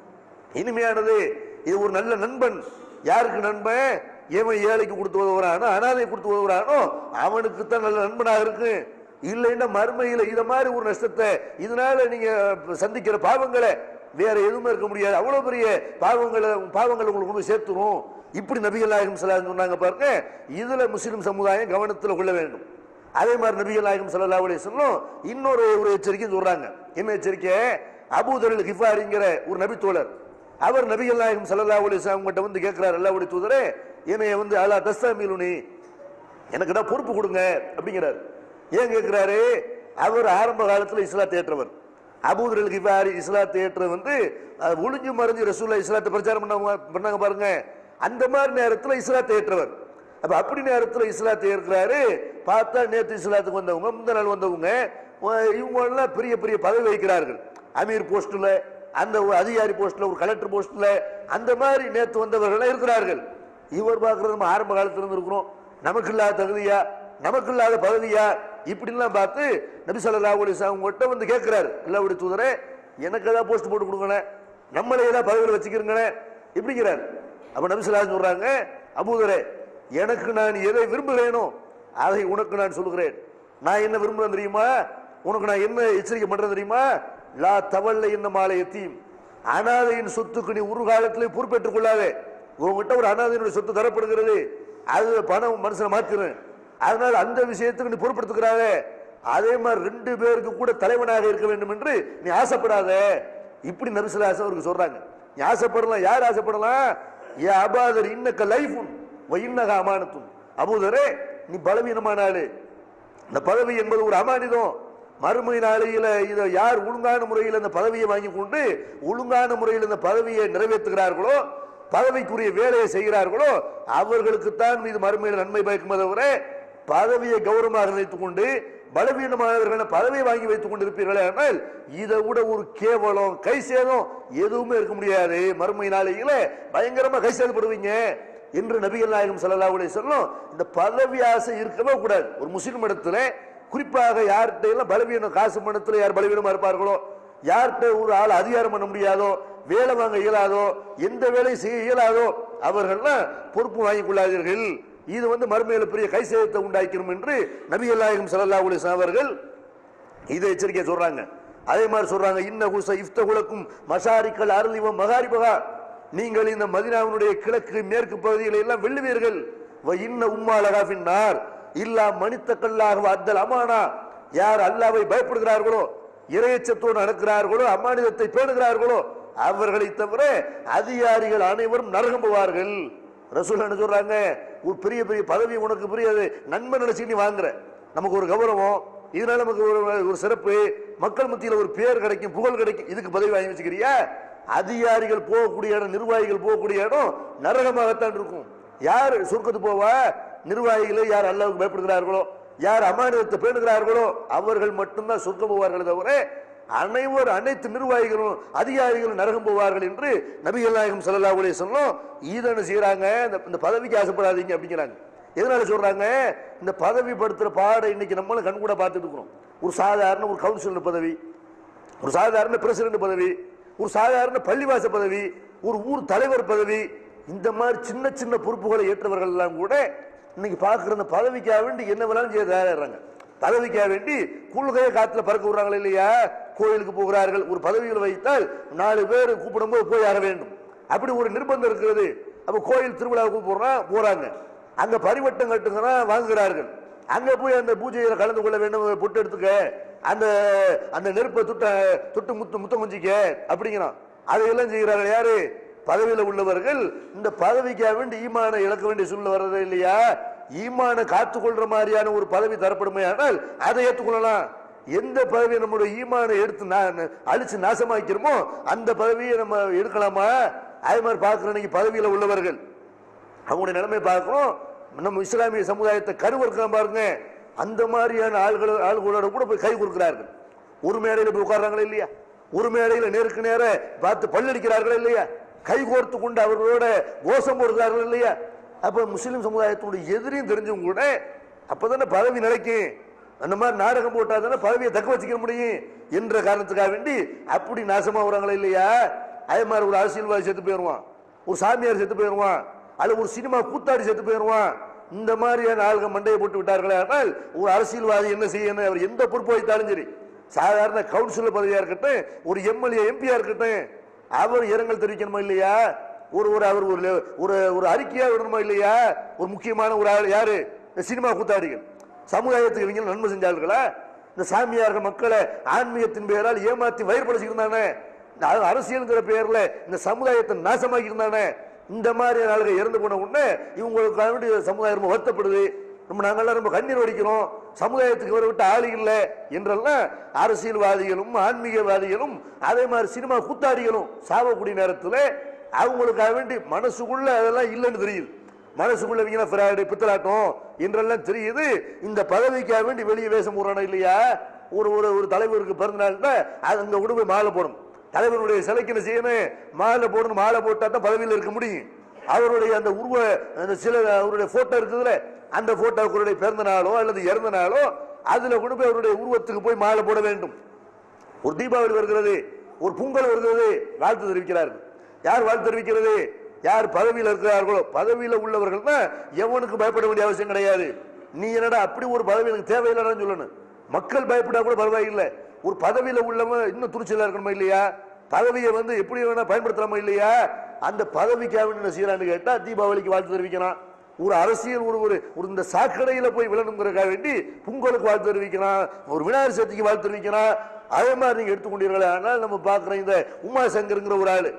இனிமையானது இது ஒரு நல்ல நண்பன் யாருக்கு நண்பன் எவன் ஏழைக்கு கொடுத்து உதவுறானோ அனாதை கொடுத்து உதவுறானோ அவனுக்கு தான் நல்ல நண்பனாக இருக்கு இல்லைன்னா மறுமையில இத மாதிரி ஒரு நஷ்டத்தை இதனால நீங்க சந்திக்கிற பாவங்களை வேற எதுவுமே இருக்க முடியாது அவ்வளவு பெரிய பாவங்களை பாவங்களை உங்களுக்கு கொண்டு போய் சேர்த்துரும் இப்படி நபிகள் நாயகம் ஸல்லல்லாஹு சொன்னாங்க பாருங்க இதுல முஸ்லிம் சமுதாயம் கவனத்தில் கொள்ள வேண்டும் அதே மாதிரி நபிகள் நாயகம் ஸல்லல்லாஹு அலைஹி வஸல்லம் இன்னொரு ஒரு எச்சரிக்கை சொல்றாங்க என்ன எச்சரிக்கை அபூதரில் கிஃபாரிங்கிற ஒரு நபித்தோழர் அவர் நபிகள் நாயகம் ஸல்லல்லாஹு அலைஹி வஸல்லம் கிட்ட வந்து கேட்கிறார் அல்லாஹ்வுடைய தூதரே என்னைய வந்து அலா தஸ்தாமிலுனி எனக்கு தான் பொறுப்பு கொடுங்க அப்படிங்கிறார் ஏன் கேட்கிறாரு அவர் ஆரம்ப காலத்துல இஸ்லாத்தை ஏற்றவர் அபூதரில் கிஃபாரி இஸ்லாத்தை ஏற்ற வந்து அஹ், ஒளிஞ்சு மறைஞ்சு ரசூல்லா இஸ்லாத்தை பிரச்சாரம் பண்ணாங்க பண்ணாங்க பாருங்க அந்த மாதிரி நேரத்துல இஸ்லாத்தை ஏற்றவர் அப்ப அப்படி நேரத்துல இஸ்லாத்தை ஏற்கிறாரு பார்த்தா நேத்து இஸ்லாத்துக்கு வந்தவங்க முந்த நாள் வந்தவங்க அஹ், இவங்க எல்லாம் பெரிய பெரிய பதவி வகிக்கிறார்கள் அமீர் போஸ்ட்ல அந்த ஒரு அதிகாரி போஸ்ட்ல ஒரு கலெக்டர் போஸ்ட்ல அந்த மாதிரி நேத்து வந்தவர்கள் இருக்கிறார்கள் இவர் பார்க்கறது நம்ம ஆரம்ப காலத்துல இருந்து இருக்கிறோம் நமக்கு இல்லாத தகுதியா நமக்கு இல்லாத பதவியா இப்படிலாம் பார்த்து நபி ஸல்லல்லாஹு அலைஹி வஸல்லம் உங்கள்கிட்ட வந்து கேட்கிறாரு அல்லாஹ்வுடைய தூதரே எனக்கு ஏதாவது போஸ்ட் போட்டு கொடுங்கண்ணே நம்மளே ஏதாவது பதவியில் வச்சுக்கிறீங்களே இப்படிங்கிறார் அப்ப நபி ஸல்லல்லாஹு அலைஹி சொல்றாங்க அபூதரே எனக்கு நான் எதை விரும்புகிறேனோ அதை உனக்கு நான் சொல்கிறேன் நான் என்ன விரும்புறேன் தெரியுமா உனக்கு நான் என்ன எச்சரிக்கை பண்றேன் தெரியுமா லா தவல்ல என்ன மாலை எத்தீம் அனாதையின் சொத்துக்கு நீ ஒரு காலத்திலே பொறுப்பேற்றுக் கொள்ளாதே உங்ககிட்ட ஒரு அனாதையினுடைய சொத்து தரப்படுகிறது அது பணம் மனுஷனை மாத்திரும் அதனால அந்த விஷயத்துக்கு நீ பொறுப்படுத்துக்கிறாத அதே மாதிரி ரெண்டு பேருக்கு கூட தலைவனாக இருக்க வேண்டும் என்று நீ ஆசைப்படாத இப்படி நபிசுலாசம் அவருக்கு சொல்றாங்க நீ ஆசைப்படலாம் யார் ஆசைப்படலாம் ஏ அபாதர் இன்னக்க லைஃபும் இன்னக அமானத்தும் அபூதரே நீ பலவீனமான ஆளு இந்த பதவி என்பது ஒரு அமானிதம் மறுமை நாளையில இதை யார் ஒழுங்கான முறையில் இந்த பதவியை வாங்கி கொண்டு ஒழுங்கான முறையில் இந்த பதவியை நிறைவேற்றுகிறார்களோ பதவிக்குரிய வேலையை செய்கிறார்களோ அவர்களுக்குத்தான் இது மறுமையில் நன்மை பயக்கும் தவிர பதவியை கௌரவமாக நினைத்துக் கொண்டு பலவீனமானவர்களை பதவியை வாங்கி வைத்துக் கொண்டிருப்பீர்களே ஆனால் இதை விட ஒரு கேவலம் கை சேதம் எதுவுமே இருக்க முடியாது மறுமை நாளையில பயங்கரமா கை சேதப்படுவீங்க என்று நபிகள் நாயகம் ஸல்லல்லாஹு அலைஹி வஸல்லம் இந்த பதவி ஆசை இருக்கவே கூடாது ஒரு முஸ்லிம் இடத்துல குறிப்பாக யார்கிட்ட எல்லாம் பலவீனம் காசு பணத்துல யார் பலவீனமா இருப்பார்களோ யார்கிட்ட ஒரு ஆள் அதிகாரம் பண்ண முடியாதோ வேலை வாங்க இயலாதோ எந்த வேலையும் செய்ய இயலாதோ அவர்கள்லாம் பொறுப்பு வாங்கிக் கொள்ளாதீர்கள் இது வந்து மறுமையில பெரிய கை சேதத்தை உண்டாக்கிடும் என்று நபிகள் நாயகம் ஸல்லல்லாஹு அலைஹி வஸல்லம் அவர்கள் இதை எச்சரிக்கை சொல்றாங்க அதே மாதிரி சொல்றாங்க இன்ன குச இஃப்தகுலக்கும் மஷாரிக்கல் அருளிவம் மகாரிபகா நீங்கள் இந்த மதினாவினுடைய கிழக்கு மேற்கு பகுதிகளை எல்லாம் வெல்லுவீர்கள் வ இன்ன உம்மா லகாஃபின்னார் இல்லா மனித்த கல்லாக அத்தல் அமானா யார் அல்லாவை பயப்படுகிறார்களோ இரையச்சத்தோடு நடக்கிறார்களோ அம்மானிதத்தை பேணுகிறார்களோ அவர்களை தவிர அதிகாரிகள் அனைவரும் நரகம் போவார்கள் ரசூல் என்ன சொல்றாங்க ஒரு பெரிய பெரிய பதவி உனக்கு பெரிய நன்மை நினைச்சு நீ வாங்குற நமக்கு ஒரு கௌரவம் இதனால நமக்கு ஒரு ஒரு சிறப்பு மக்கள் மத்தியில் ஒரு பேர் கிடைக்கும் புகழ் கிடைக்கும் இதுக்கு பதவி வாங்கி வச்சுக்கிறியா அதிகாரிகள் போகக்கூடிய இடம் நிர்வாகிகள் போகக்கூடிய இடம் நரகமாகத்தான் இருக்கும் யார் சுருக்கத்து போவா நிர்வாகிகள் யார் அல்லாவுக்கு பயப்படுகிறார்களோ யார் அமானிதத்தை பேணுகிறார்களோ அவர்கள் மட்டும்தான் சொர்க்கம் போவார்களே தவிர அனைவர் அனைத்து நிர்வாகிகளும் அதிகாரிகளும் நரகம் போவார்கள் என்று நபிகள் நாயகம் ஸல்லல்லாஹு அலைஹி வஸல்லம் ஈதனை செய்யறாங்க இந்த- இந்த பதவிக்கு ஆசைப்படாதீங்க அப்படிங்கிறாங்க எதனால சொல்றாங்க இந்த பதவி படுத்துற பாடை இன்னைக்கு நம்மளும் கண் கூட பார்த்துட்டு இருக்கிறோம் ஒரு சாதாரண ஒரு கவுன்சிலர் பதவி ஒரு சாதாரண பிரசிடண்ட் பதவி ஒரு சாதாரண பள்ளிவாச பதவி ஒரு ஊர் தலைவர் பதவி இந்த மாதிரி சின்ன சின்ன பொறுப்புகளை ஏற்றவர்கள் எல்லாம் கூட இன்னைக்கு பார்க்குற அந்த பதவிக்காக வேண்டி என்ன வேணாலும் செய்ய தயாராகிறாங்க பதவிக்காக வேண்டி கொள்கையை காத்துல பறக்க விடுறாங்களே இல்லையா கோயிலுக்கு போகிறார்கள் ஒரு பதவியில் வைத்தால் நாலு பேர் கூப்பிடும்போது போய் ஆக வேண்டும் அப்படி ஒரு நிர்பந்தம் இருக்கிறது அப்ப கோயில் திருவிழாவுக்கு போறான் போறாங்க அங்க பரிவட்டம் கட்டுங்கன்னா வாங்குகிறார்கள் அங்க போய் அந்த பூஜையில கலந்து கொள்ள வேண்டும் பொட்டு எடுத்துக்க அந்த அந்த நெருப்பை துட்ட துட்டு முத்து முத்தம் குஞ்சிக்க அப்படிங்கிறான் அதையெல்லாம் செய்கிறார்கள் யாரு பதவியில உள்ளவர்கள் இந்த பதவிக்காக வேண்டி ஈமான இழக்க வேண்டிய சூழ்நிலை வர்றது இல்லையா ஈமான காத்துக்கொள்ற மாதிரியான ஒரு பதவி தரப்படுமே ஆனால் அதை ஏற்றுக்கொள்ளலாம் எந்த பதவியை நம்முடைய ஈமானை எடுத்து நா- அழிச்சு நாசமாக்கிறோமோ அந்த பதவியை நம்ம எடுக்கலாமா அதே மாதிரி பார்க்கிற இன்னைக்கு பதவியில உள்ளவர்கள் அவங்களுடைய நிலைமை பார்க்கிறோம் நம்ம இஸ்லாமிய சமுதாயத்தை கருவறுக்கலாம் பாருங்க அந்த மாதிரியான ஆள்கள் ஆள்களோட கூட போய் கை கொடுக்கிறார்கள் ஒரு மேடையில் போய் உட்கார்றாங்களா இல்லையா ஒரு மேடையில் நேருக்கு நேர பார்த்து பல்லடிக்கிறார்களா இல்லையா கை கோர்த்து கொண்டு அவர்களோட கோஷம் போடுகிறார்கள் இல்லையா அப்ப முஸ்லிம் சமுதாயத்தினுடைய எதிரியும் தெரிஞ்சவங்க கூட அப்பதானே பதவி நிலைக்கும் அந்த மாதிரி நாடகம் போட்டா தானே பதவியை தக்க வச்சுக்க முடியும் என்ற காரணத்துக்காக வேண்டி அப்படி நாசமா வராங்களா இல்லையா அதே மாதிரி ஒரு அரசியல்வாதி செத்து போயிடுவான் ஒரு சாமியார் செத்து போயிடுவான் அல்ல ஒரு சினிமா கூத்தாடி செத்து போயிடுவான் இந்த மாதிரியான ஆள்கள் மண்டையை போட்டு விட்டார்களே ஆனால் ஒரு அரசியல்வாதி என்ன செய்யணும் அவர் எந்த பொறுப்பு வைத்தாலும் சரி சாதாரண கவுன்சிலர் பதவியா இருக்கட்டும் ஒரு எம்எல்ஏ எம்பியா இருக்கட்டும் அவர் இரங்கல் தெரிவிக்கணுமா இல்லையா ஒரு ஒரு அவர் ஒரு ஒரு ஒரு அறிக்கையா விடணுமா இல்லையா ஒரு முக்கியமான ஒரு ஆள் யாரு இந்த சினிமா கூத்தாடிகள் சமுதாயத்துக்கு இவங்க நன்மை செஞ்சார்களா இந்த சாமியார்கள் மக்களை ஆன்மீகத்தின் பெயரால் ஏமாத்தி வயிறு படைச்சிருந்தானே இந்த அ- அரசியல்ங்கிற பெயர்ல இந்த சமுதாயத்தை நாசமாக்கி இருந்தானே இந்த மாதிரி ஆளுகள் இறந்து போன உடனே இவங்களுக்கு வேண்டி சமுதாயம் ரொம்ப வருத்தப்படுது நம்ம நாங்கெல்லாம் ரொம்ப கண்ணீர் வடிக்கிறோம் சமுதாயத்துக்கு வர விட்ட ஆளு இல்லை என்றெல்லாம் அரசியல்வாதிகளும் ஆன்மீகவாதிகளும் அதே மாதிரி சினிமா கூத்தாடிகளும் சாவக்கூடிய நேரத்தில் அவங்களுக்காக வேண்டி மனசுக்குள்ள அதெல்லாம் இல்லைன்னு தெரியுது மனசுக்குள்ள இவங்க ஃப்ராடு பித்தலாட்டம் என்றெல்லாம் தெரியுது இந்த பதவிக்காக வேண்டி வெளியே வேஷம் போடுறானா இல்லையா ஒரு ஒரு ஒரு தலைவருக்கு பிறந்த நாள்னா அது அங்க கொண்டு போய் மாலை போடணும் தலைவருடைய சிலைக்கு என்ன செய்யணும் மாலை போடணும் மாலை போட்டா தான் பதவியில் இருக்க முடியும் அவருடைய அந்த உருவ அந்த சில அவருடைய போட்டோ இருக்குதுல அந்த போட்டோக்குடைய பிறந்த நாளோ அல்லது இறந்த நாளோ அதுல கொண்டு போய் அவருடைய உருவத்துக்கு போய் மாலை போட வேண்டும் ஒரு தீபாவளி வருகிறது ஒரு பொங்கல் வருகிறது வாழ்த்து தெரிவிக்கிறார்கள் யார் வாழ்த்து தெரிவிக்கிறது யார் பதவியில் இருக்கிறார்களோ பதவியில் உள்ளவர்கள் தான் எவனுக்கு பயப்பட வேண்டிய அவசியம் கிடையாது நீ என்னடா அப்படி ஒரு பதவி எனக்கு தேவையில்லைன்னு சொல்லணும் மக்கள் பயப்படா கூட பரவாயில்லை ஒரு பதவியில் உள்ளவன் இன்னும் துணிச்சலா இருக்கணுமா இல்லையா பதவியை வந்து எப்படி வேணா பயன்படுத்தலாமா இல்லையா அந்த பதவிக்காக வேண்டி என்ன செய்யறான்னு கேட்டா தீபாவளிக்கு வாழ்த்து தெரிவிக்கிறான் ஒரு அரசியல் ஒரு ஒரு ஒரு இந்த சாக்கடையில போய் விழணுங்கிறதுக்காக வேண்டி பொங்கலுக்கு வாழ்த்து தெரிவிக்கிறான் ஒரு விநாயகர் சதுர்த்திக்கு வாழ்த்து தெரிவிக்கிறான் அதே மாதிரி நீங்க எடுத்துக்கொண்டீர்களே ஆனால் நம்ம பார்க்குற இந்த உமா சங்கருங்கிற ஒரு ஆளு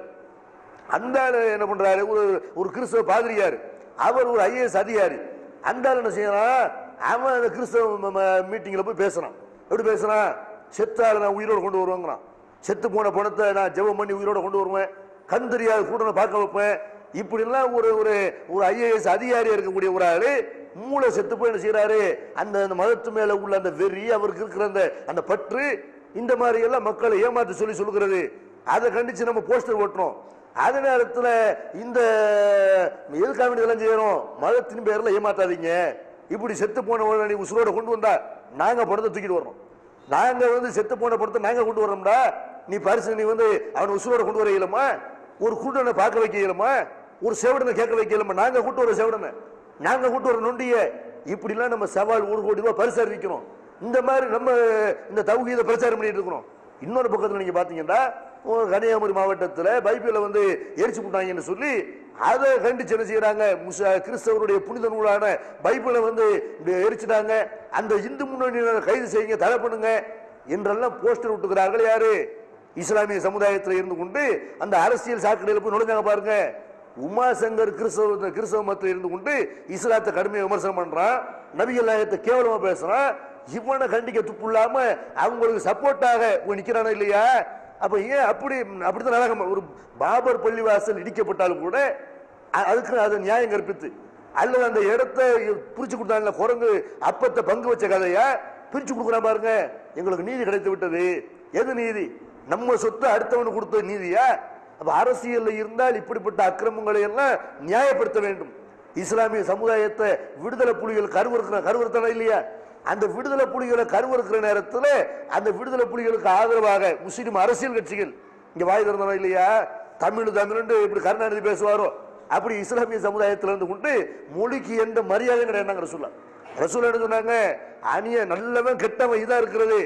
அந்த ஆளு என்ன பண்றாரு ஒரு ஒரு கிறிஸ்தவ பாதிரியார் அவர் ஒரு ஐஏஎஸ் அதிகாரி அந்த ஆள் என்ன செய்யறான் அவன் அந்த கிறிஸ்தவ மீட்டிங்ல போய் பேசுறான் எப்படி பேசுறான் செத்த ஆளை நான் உயிரோட கொண்டு வருவாங்கிறான் செத்து போன பணத்தை நான் ஜெபம் பண்ணி உயிரோட கொண்டு வருவேன் கண் தெரியாத கூட நான் பார்க்க வைப்பேன் இப்படிலாம் ஒரு ஒரு ஒரு ஐஏஎஸ் அதிகாரியா இருக்கக்கூடிய ஒரு ஆளு மூளை செத்து போய் என்ன செய்யறாரு அந்த அந்த மதத்து மேல உள்ள அந்த வெறி அவருக்கு இருக்கிற அந்த அந்த பற்று இந்த மாதிரி எல்லாம் மக்களை ஏமாத்து சொல்லி சொல்லுகிறது அதை கண்டிச்சு நம்ம போஸ்டர் ஓட்டுறோம் அதே நேரத்தில் இந்த எதுக்காக வேண்டி இதெல்லாம் செய்யறோம் மதத்தின் பேர்ல ஏமாத்தாதீங்க இப்படி செத்து போன உடனே நீ உசுரோட கொண்டு வந்தா நாங்க பணத்தை தூக்கிட்டு வர்றோம் நாங்க வந்து செத்து போன படத்தை நாங்க கொண்டு வர்றோம்டா நீ பரிசு நீ வந்து அவனை உசுரோட கொண்டு வர இயலுமா ஒரு குருடனை பார்க்க வைக்க இயலுமா ஒரு செவடனை கேட்க வைக்க இயலுமா நாங்க கூட்டு வர செவடனை நாங்க கூட்டு வர நொண்டிய இப்படிலாம் நம்ம சவால் ஒரு கோடி ரூபாய் பரிசு அறிவிக்கிறோம் இந்த மாதிரி நம்ம இந்த தௌஹீத பிரச்சாரம் பண்ணிட்டு இருக்கிறோம் இன்னொரு பக்கத்துல நீங்க பாத்தீங்கன்னா ஒரு கன்னியாகுமரி மாவட்டத்தில் பைபிளை வந்து எரிச்சு விட்டாங்கன்னு சொல்லி அதை கண்டிச்சு என்ன செய்யறாங்க முச- கிறிஸ்தவருடைய புனித நூலான பைபிளை வந்து இப்படி எரிச்சிட்டாங்க அந்த இந்து முன்னணியினர் கைது செய்யுங்க தடை பண்ணுங்க என்றெல்லாம் போஸ்டர் விட்டுக்கிறார்கள் யாரு இஸ்லாமிய சமுதாயத்தில் இருந்து கொண்டு அந்த அரசியல் சாக்கடையில் போய் நுழைஞ்சாங்க பாருங்க உமாசங்கர் கிறிஸ்தவ கிறிஸ்தவ மதத்தில் இருந்து கொண்டு இஸ்லாத்தை கடுமையாக விமர்சனம் பண்றான் நபிகள் நாயகத்தை கேவலமா பேசுறான் இவனை கண்டிக்க துப்பு இல்லாம அவங்களுக்கு சப்போர்ட்டாக போய் நிக்கிறானா இல்லையா அப்ப ஏன் அப்படி அப்படித்தான் நடக்கும் ஒரு பாபர் பள்ளிவாசல் இடிக்கப்பட்டாலும் கூட அ- அதுக்கு அது நியாயம் கற்பித்து அல்லது அந்த இடத்த பிரிச்சு கொடுத்தாங்கல்ல குரங்கு அப்பத்தை பங்கு வச்ச கதையா பிரிச்சு கொடுக்குறான் பாருங்க எங்களுக்கு நீதி கிடைத்து விட்டது எது நீதி நம்ம சொத்து அடுத்தவனுக்கு கொடுத்த நீதியா அப்ப அரசியல்ல இருந்தால் இப்படிப்பட்ட அக்கிரமங்களை எல்லாம் நியாயப்படுத்த வேண்டும் இஸ்லாமிய சமுதாயத்தை விடுதலை புலிகள் கருவறுக்கிற கருவறுத்தன இல்லையா அந்த விடுதலை புலிகளை கருவறுக்கிற நேரத்தில் அந்த விடுதலை புலிகளுக்கு ஆதரவாக முஸ்லிம் அரசியல் கட்சிகள் இங்க வாய் திறந்தவன் இல்லையா தமிழ் தமிழ்னு இப்படி கருணாநிதி பேசுவாரோ அப்படி இஸ்லாமிய சமுதாயத்துல இருந்து கொண்டு மொழிக்கு எந்த மரியாதை கிடையாது ரசூல்லா ரசூல் என்ன சொன்னாங்க அணிய நல்லவன் கெட்டவன் இதா இருக்கிறது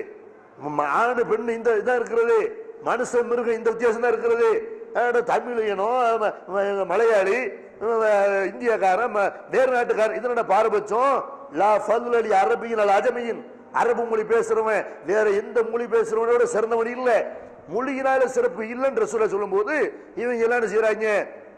ம- ஆணு பெண்ணு இந்த இதா இருக்கிறது மனுஷன் மிருகம் இந்த வித்தியாசம் தான் இருக்கிறது அஹ் தமிழியனோ ம- ம- மலையாளி அஹ் இந்தியக்காரன் ம- வேறு நாட்டுக்காரன் இதனோட பாரபட்சம் லா ஃபதுல் அலி அரபியின் அல் அஜமியின் அரபு மொழி பேசுறவன் வேற எந்த மொழி பேசுறவனோட சிறந்தவன் இல்ல மொழியினால சிறப்பு இல்லைன்ற சொல்ல சொல்லும்போது இவங்க எல்லாம் என்ன செய்யறாங்க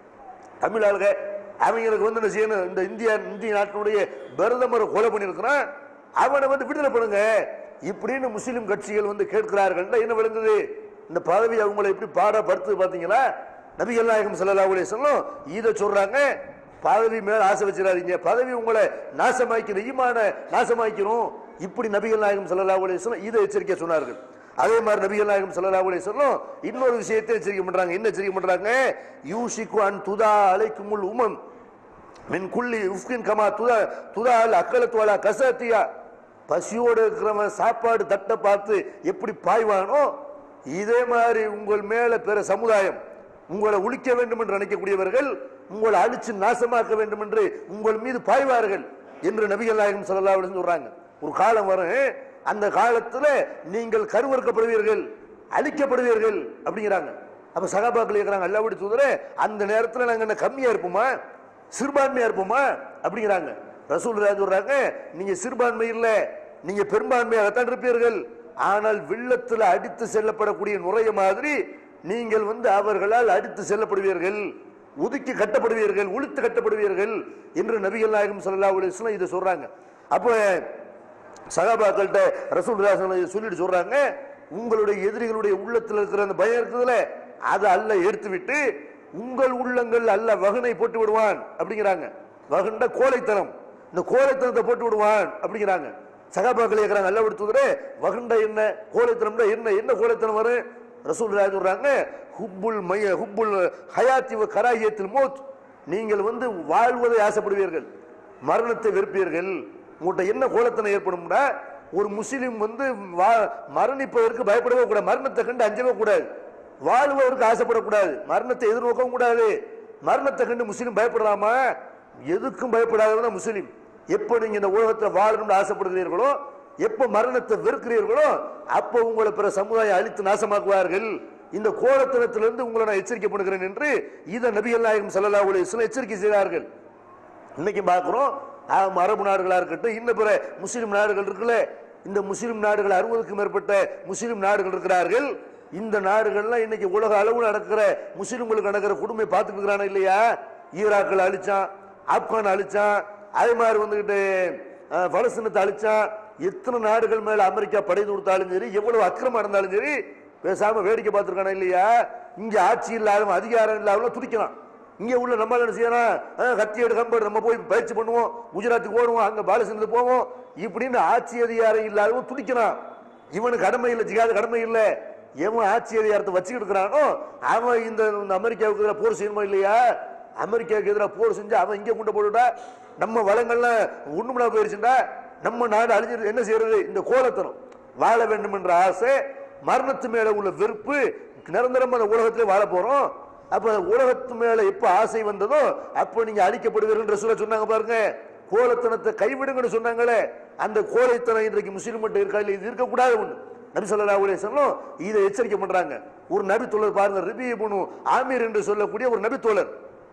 தமிழ் ஆளுங்க அவங்களுக்கு வந்து என்ன செய்யணும் இந்த இந்தியா இந்திய நாட்டினுடைய பிரதமரை கொலை பண்ணியிருக்கிறான் அவனை வந்து விடுதலை பண்ணுங்க இப்படின்னு முஸ்லிம் கட்சிகள் வந்து கேட்கிறார்கள் என்ன விளங்குது இந்த பதவி அவங்களை எப்படி பாடப்படுத்து பாத்தீங்களா நபிகள் நாயகம் ஸல்லல்லாஹு அலைஹி வஸல்லம் இதை சொல்றாங்க பதவி மேல ஆசை வச்சிடாதீங்க பதவி உங்களை நாசமாக்கணும் ஈமான நாசமாக்கணும் இப்படி நபிகள் நாயகம் ஸல்லல்லாஹு அலைஹி வஸல்லம் இதை எச்சரிக்கை சொன்னார்கள் அதே மாதிரி நபிகள் நாயகம் ஸல்லல்லாஹு அலைஹி வஸல்லம் இன்னொரு விஷயத்தை எச்சரிக்கை பண்றாங்க என்ன எச்சரிக்கை பண்றாங்க யூஷிக்கு அன் துதா அலைக்குமுல் உமம் மின் குள்ளி உஃப்கின் கமா துதா துதா அல் அக்கலத்து அலா கசத்தியா பசியோடு இருக்கிறவன் சாப்பாடு தட்டை பார்த்து எப்படி பாய்வானோ இதே மாதிரி உங்கள் மேல பிற சமுதாயம் உங்களை ஒழிக்க வேண்டும் என்று நினைக்கக்கூடியவர்கள் உங்களை அழிச்சு நாசமாக்க வேண்டும் என்று உங்கள் மீது பாய்வார்கள் என்று நபிகள் நாயகம் ஸல்லல்லாஹு அலைஹி வஸல்லம் சொல்றாங்க ஒரு காலம் வரும் அந்த காலத்துல நீங்கள் கருவறுக்கப்படுவீர்கள் அழிக்கப்படுவீர்கள் அப்படிங்கிறாங்க அப்ப சகாபாக்கள் கேட்கிறாங்க அல்லாவுடைய தூதரே அந்த நேரத்துல நாங்க என்ன கம்மியா இருப்போமா சிறுபான்மையா இருப்போமா அப்படிங்கிறாங்க ரசூல் ராஜ் சொல்றாங்க நீங்க சிறுபான்மை இல்ல நீங்க பெரும்பான்மையாகத்தான் இருப்பீர்கள் ஆனால் வெள்ளத்துல அடித்து செல்லப்படக்கூடிய நுரைய மாதிரி நீங்கள் வந்து அவர்களால் அடித்து செல்லப்படுவீர்கள் ஒதுக்கி கட்டப்படுவீர்கள் உளுத்து கட்டப்படுவீர்கள் என்று நபிகள் நாயகம் ஸல்லல்லாஹு அலைஹி வஸல்லம் இதை சொல்றாங்க அப்போ சகாபாக்கள்கிட்ட ரசூல் ராசன் சொல்லிட்டு சொல்றாங்க உங்களுடைய எதிரிகளுடைய உள்ளத்தில் இருக்கிற அந்த பயம் இருக்குதுல அதை அல்ல எடுத்து விட்டு உங்கள் உள்ளங்கள் அல்ல வகனை போட்டு விடுவான் அப்படிங்கிறாங்க வகண்ட கோழைத்தனம் இந்த கோழைத்தனத்தை போட்டு விடுவான் அப்படிங்கிறாங்க சகாபாக்கள் கேட்கிறாங்க அல்ல விடுத்துதுரே வகண்ட என்ன கோழைத்தனம்னா என்ன என்ன கோழைத்தனம் வரும் ரசூல் ராஜ் சொல்றாங்க ஹுப்புல் மைய ஹுப்புல் ஹயாத்தி வ கராகியத்தில் மோத் நீங்கள் வந்து வாழ்வதை ஆசைப்படுவீர்கள் மரணத்தை வெறுப்பீர்கள் உங்கள்கிட்ட என்ன கோலத்தனம் ஏற்படும்னா ஒரு முஸ்லிம் வந்து வா- மரணிப்பதற்கு பயப்படவே கூடாது மரணத்தை கண்டு அஞ்சவே கூடாது வாழ்வதற்கு ஆசைப்படக்கூடாது மரணத்தை எதிர்நோக்கவும் கூடாது மரணத்தை கண்டு முஸ்லிம் பயப்படலாமா எதுக்கும் பயப்படாதவன் முஸ்லிம் எப்போ நீங்க இந்த உலகத்தில் வாழணும்னு ஆசைப்படுகிறீர்களோ எப்போ மரணத்தை வெறுக்கிறீர்களோ அப்போ உங்களை பிற சமுதாயம் அழித்து நாசமாக்குவார்கள் இந்த கோலத்தனத்திலிருந்து உங்களை நான் எச்சரிக்கை பண்ணுகிறேன் என்று இதை நபிகள் நாயகம் ஸல்லல்லாஹு அலைஹி வஸல்லம் எச்சரிக்கை செய்தார்கள் இன்னைக்கு பார்க்கிறோம் ஆம், அரபு நாடுகளா இருக்கட்டும் இன்னும் பிற முஸ்லிம் நாடுகள் இருக்குல்ல இந்த முஸ்லிம் நாடுகள் அறுபதுக்கும் மேற்பட்ட முஸ்லிம் நாடுகள் இருக்கிறார்கள் இந்த நாடுகள்லாம் இன்னைக்கு உலக அளவு நடக்கிற முஸ்லிம்களுக்கு நடக்கிற கொடுமை பார்த்துட்டு இருக்கிறானா இல்லையா ஈராக்கில் அழிச்சான் ஆப்கான் அழிச்சான் அதே மாதிரி வந்துகிட்டு அஹ், பலஸ்தீனத்தை அழிச்சான் எத்தனை நாடுகள் மேல அமெரிக்கா படை கொடுத்தாலும் சரி எவ்வளவு அக்கிரமம் நடந்தாலும் சரி பேசாம வேடிக்கை பார்த்திருக்கானா இல்லையா இங்க ஆட்சி இல்லாதவன் அதிகாரம் இல்லாதவன் துடிக்கிறான் இங்க உள்ள நம்ம என்ன செய்யணும் அஹ், கத்தி எடு கம்பெடு நம்ம போய் பயிற்சி பண்ணுவோம் குஜராத்துக்கு ஓடுவோம் அங்க பாலசீனத்துக்கு போவோம் இப்படின்னு ஆட்சி அதிகாரம் இல்லாதவன் துடிக்கிறான் இவனுக்கு கடமை இல்லை ஜிகாது கடமை இல்லை எவன் ஆட்சி அதிகாரத்தை வச்சுக்கிட்டு இருக்கிறானோ அவன் இந்த இந்த அமெரிக்காவுக்கு எதிராக போர் செய்யணுமா இல்லையா அமெரிக்காவுக்கு எதிராக போர் செஞ்சு அவன் இங்கே கொண்டு போட்டுட்டா நம்ம வளங்கள்லாம் ஒண்ணுமில்லா போயிருச்சுடா நம்ம நாடு அழிஞ்சு என்ன செய்யறது இந்த கோலத்தனம் வாழ வேண்டும் என்ற ஆசை மரணத்து மேல உள்ள வெறுப்பு நிரந்தரமா அந்த உலகத்திலே வாழ போறோம் அப்ப உலகத்து மேல எப்ப ஆசை வந்ததோ அப்ப நீங்க அழிக்கப்படுவீர்கள் சொல்ல சொன்னாங்க பாருங்க கோலத்தனத்தை கைவிடுங்கன்னு சொன்னாங்களே அந்த கோலைத்தனம் இன்றைக்கு முஸ்லீம் மட்டும் இருக்கா இல்லை இது இருக்கக்கூடாது ஒண்ணு நபி ஸல்லல்லாஹு அலைஹி வஸல்லம் இதை எச்சரிக்கை பண்றாங்க ஒரு நபி தோழர் பாருங்க ரிபி இப்னு ஆமீர் என்று சொல்லக்கூடிய ஒரு நபி தோழர்